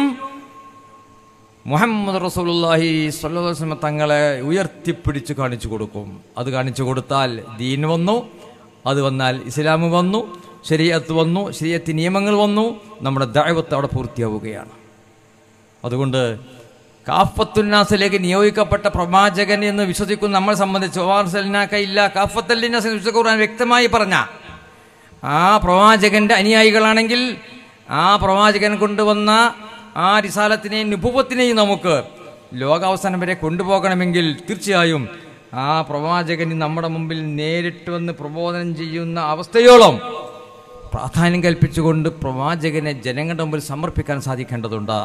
മുഹമ്മദ് റസൂലുള്ളാഹി സ്വല്ലല്ലാഹു അലൈഹി വസല്ലം തങ്ങളെ ഉയർത്തിപ്പിടിച്ച് കാണിച്ചു കൊടുക്കും അത് കാണിച്ചു കൊടുത്താൽ ദീൻ വന്നു അത് വന്നാൽ ഇസ്ലാം വന്നു ശരീഅത്ത് വന്നു ശരീഅത്ത് നിയമങ്ങൾ വന്നു നമ്മുടെ ദഅവത്ത് അവിടെ പൂർത്തിയാവുകയാണ് അതുകൊണ്ട് കാഫത്തുന്നാസിലേക്ക് നിയോഗിക്കപ്പെട്ട പ്രവാചകൻ എന്ന് വിശ്വസിക്കുന്ന നമ്മളെ സംബന്ധിച്ച് ഒവാർസലിനാക്ക ഇല്ല കാഫത്തല്ലിനാസ് വിശുദ്ധ ഖുർആൻ വ്യക്തമായി പറഞ്ഞ ആ പ്രവാചകന്റെ അനുയായികളാണെങ്കിൽ ആ പ്രവാചകൻ കൊണ്ടുവന്ന ആ റിസാലത്തിനെയും നുപുവത്തിനെയും നമുക്ക് ലോകാവസാനം വരെ കൊണ്ടുപോകണമെങ്കിൽ തീർച്ചയായും ആ പ്രവാചകൻ നമ്മുടെ മുമ്പിൽ നേരിട്ട് വന്ന് പ്രബോധനം ചെയ്യുന്ന അവസ്ഥയോളം പ്രാധാന്യം കൽപ്പിച്ചുകൊണ്ട് പ്രവാചകനെ ജനങ്ങളുടെ മുമ്പിൽ സമർപ്പിക്കാൻ സാധിക്കേണ്ടതുണ്ട്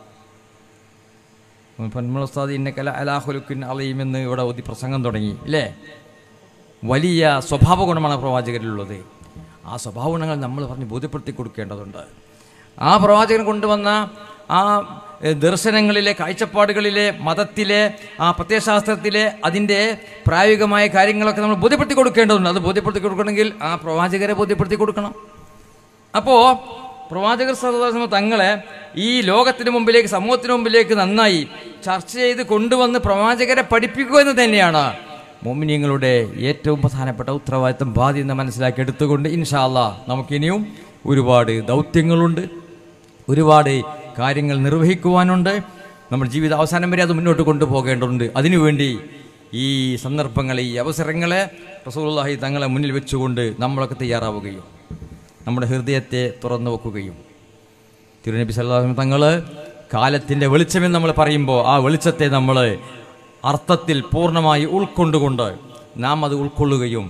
പൊന്മൾ ഉസ്താദ് ഇന്നക്കല അലാഹുലുക്കിൻ അലയും എന്ന് ഇവിടെ ഒതി പ്രസംഗം തുടങ്ങി ഇല്ലേ വലിയ സ്വഭാവ ഗുണമാണ് പ്രവാചകരിലുള്ളത് ആ സ്വഭാവ ഗുണങ്ങൾ നമ്മൾ പറഞ്ഞ് ബോധ്യപ്പെടുത്തി കൊടുക്കേണ്ടതുണ്ട് ആ പ്രവാചകൻ കൊണ്ടുവന്ന ആ എ, ദർശനങ്ങളിലെ കാഴ്ചപ്പാടുകളിലെ മതത്തിലെ ആ പ്രത്യയശാസ്ത്രത്തിലെ അതിൻ്റെ പ്രായോഗികമായ കാര്യങ്ങളൊക്കെ നമ്മൾ ബോധ്യപ്പെടുത്തി കൊടുക്കേണ്ടതുണ്ട് അത് ബോധ്യപ്പെടുത്തി കൊടുക്കണമെങ്കിൽ ആ പ്രവാചകരെ ബോധ്യപ്പെടുത്തി കൊടുക്കണം അപ്പോൾ പ്രവാചകർ സഹോദരൻ തങ്ങളെ ഈ ലോകത്തിന് മുമ്പിലേക്ക് സമൂഹത്തിന് മുമ്പിലേക്ക് നന്നായി ചർച്ച ചെയ്ത് കൊണ്ടുവന്ന് പ്രവാചകരെ പഠിപ്പിക്കുക എന്ന് തന്നെയാണ് മോമിനിയങ്ങളുടെ ഏറ്റവും പ്രധാനപ്പെട്ട ഉത്തരവാദിത്തം ബാധ്യത മനസ്സിലാക്കി എടുത്തുകൊണ്ട് ഇൻഷാല്ല നമുക്കിനിയും ഒരുപാട് ദൗത്യങ്ങളുണ്ട് ഒരുപാട് കാര്യങ്ങൾ നിർവഹിക്കുവാനുണ്ട് നമ്മുടെ ജീവിത അവസാനം വരെ അത് മുന്നോട്ട് കൊണ്ടുപോകേണ്ടതുണ്ട് അതിനുവേണ്ടി ഈ സന്ദർഭങ്ങളെ ഈ അവസരങ്ങളെ റസൂലുള്ളാഹി തങ്ങളെ മുന്നിൽ വെച്ചുകൊണ്ട് നമ്മളൊക്കെ തയ്യാറാവുകയും നമ്മുടെ ഹൃദയത്തെ തുറന്നു വെക്കുകയും തിരുനബി സല്ലാഹു തങ്ങൾ കാലത്തിൻ്റെ വെളിച്ചമെന്ന് നമ്മൾ പറയുമ്പോൾ ആ വെളിച്ചത്തെ നമ്മൾ അർത്ഥത്തിൽ പൂർണ്ണമായി ഉൾക്കൊണ്ടുകൊണ്ട് നാം അത് ഉൾക്കൊള്ളുകയും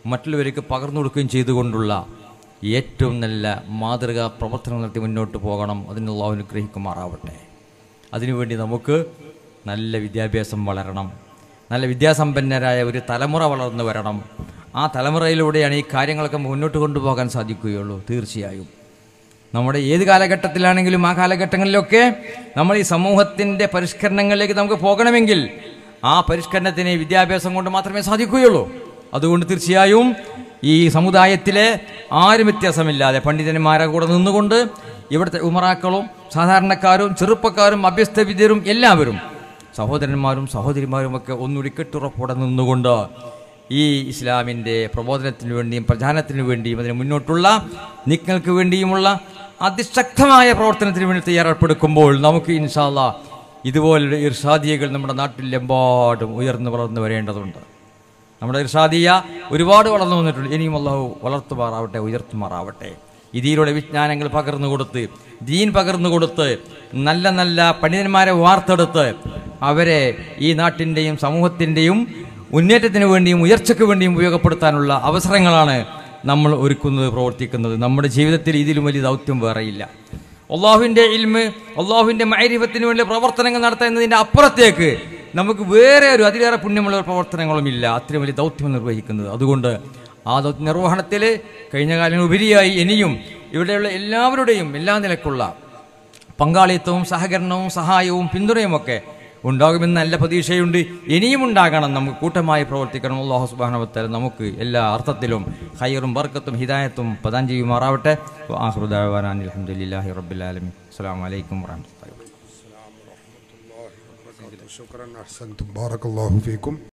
മറ്റുള്ളവർക്ക് പകർന്നു കൊടുക്കുകയും ചെയ്തുകൊണ്ടുള്ള ഏറ്റവും നല്ല മാതൃകാ പ്രവർത്തനം നടത്തി മുന്നോട്ട് പോകണം അതിനുള്ള അനുഗ്രഹിക്കുമാറാവട്ടെ അതിനുവേണ്ടി നമുക്ക് നല്ല വിദ്യാഭ്യാസം വളരണം നല്ല വിദ്യാസമ്പന്നരായ ഒരു തലമുറ വളർന്നു വരണം ആ തലമുറയിലൂടെയാണ് ഈ കാര്യങ്ങളൊക്കെ മുന്നോട്ട് കൊണ്ടുപോകാൻ സാധിക്കുകയുള്ളൂ തീർച്ചയായും നമ്മുടെ ഏത് കാലഘട്ടത്തിലാണെങ്കിലും ആ കാലഘട്ടങ്ങളിലൊക്കെ നമ്മൾ ഈ സമൂഹത്തിൻ്റെ പരിഷ്കരണങ്ങളിലേക്ക് നമുക്ക് പോകണമെങ്കിൽ ആ പരിഷ്കരണത്തിന് വിദ്യാഭ്യാസം കൊണ്ട് മാത്രമേ സാധിക്കുകയുള്ളൂ അതുകൊണ്ട് തീർച്ചയായും ഈ സമുദായത്തിലെ ആരും വ്യത്യാസമില്ലാതെ പണ്ഡിതന്മാരെ കൂടെ നിന്നുകൊണ്ട് ഇവിടുത്തെ ഉമറാക്കളും സാധാരണക്കാരും ചെറുപ്പക്കാരും അഭ്യസ്തവിദ്യരും എല്ലാവരും സഹോദരന്മാരും സഹോദരിമാരും ഒക്കെ ഒന്നുകൂടി കെട്ടുറപ്പോടെ നിന്നുകൊണ്ട് ഈ ഇസ്ലാമിൻ്റെ പ്രബോധനത്തിന് വേണ്ടിയും പ്രചാരണത്തിന് വേണ്ടിയും അതിന് മുന്നോട്ടുള്ള നീക്കങ്ങൾക്ക് വേണ്ടിയുമുള്ള അതിശക്തമായ പ്രവർത്തനത്തിന് വേണ്ടി തയ്യാറെടുപ്പെടുക്കുമ്പോൾ നമുക്ക് ഇൻഷാല്ല ഇതുപോലുള്ള ഇർഷാദിയകൾ നമ്മുടെ നാട്ടിലെമ്പാടും ഉയർന്നു വളർന്നു വരേണ്ടതുണ്ട് നമ്മുടെ ഇർഷാദിയ ഒരുപാട് വളർന്നു വന്നിട്ടുണ്ട് ഇനിയും അള്ളാഹു വളർത്തുമാറാവട്ടെ ഉയർത്തുമാറാവട്ടെ ഇതിലൂടെ വിജ്ഞാനങ്ങൾ പകർന്നു കൊടുത്ത് ദീൻ പകർന്നു കൊടുത്ത് നല്ല നല്ല പണ്ഡിതന്മാരെ വാർത്തെടുത്ത് അവരെ ഈ നാട്ടിൻ്റെയും സമൂഹത്തിൻ്റെയും മുന്നേറ്റത്തിന് വേണ്ടിയും ഉയർച്ചയ്ക്ക് വേണ്ടിയും ഉപയോഗപ്പെടുത്താനുള്ള അവസരങ്ങളാണ് നമ്മൾ ഒരുക്കുന്നത് പ്രവർത്തിക്കുന്നത് നമ്മുടെ ജീവിതത്തിൽ ഇതിലും വലിയ ദൗത്യം വേറെയില്ല അള്ളാഹുവിൻ്റെ ഇൽമ് അള്ളാഹുവിൻ്റെ മൈരിഫത്തിന് വേണ്ടി പ്രവർത്തനങ്ങൾ നടത്തുന്നതിൻ്റെ അപ്പുറത്തേക്ക് നമുക്ക് വേറെ ഒരു അതിലേറെ പുണ്യമുള്ള പ്രവർത്തനങ്ങളും ഇല്ല അത്രയും വലിയ ദൗത്യം നിർവഹിക്കുന്നത് അതുകൊണ്ട് ആ ദൗത്യ നിർവഹണത്തിൽ കഴിഞ്ഞ കാലങ്ങൾ ഉപരിയായി ഇനിയും ഇവിടെയുള്ള എല്ലാവരുടെയും എല്ലാ നിലക്കുള്ള പങ്കാളിത്തവും സഹകരണവും സഹായവും പിന്തുണയുമൊക്കെ ഉണ്ടാകുമെന്ന് നല്ല പ്രതീക്ഷയുണ്ട് ഇനിയും ഉണ്ടാകണം നമുക്ക് കൂട്ടമായി പ്രവർത്തിക്കണം അള്ളാഹു സുബാനവത്തല നമുക്ക് എല്ലാ അർത്ഥത്തിലും ഹൈറും ബർക്കത്തും ഹിദായത്തും പ്രദാനം ചെയ്യുമാറാവട്ടെ ആഹ്റുദാൻ അലഹമുല്ലാഹി റബ്ബുലാലമി അസ്സാം വലൈക്കും വാഹമത്തുള്ള شكرا احسنتم بارك الله فيكم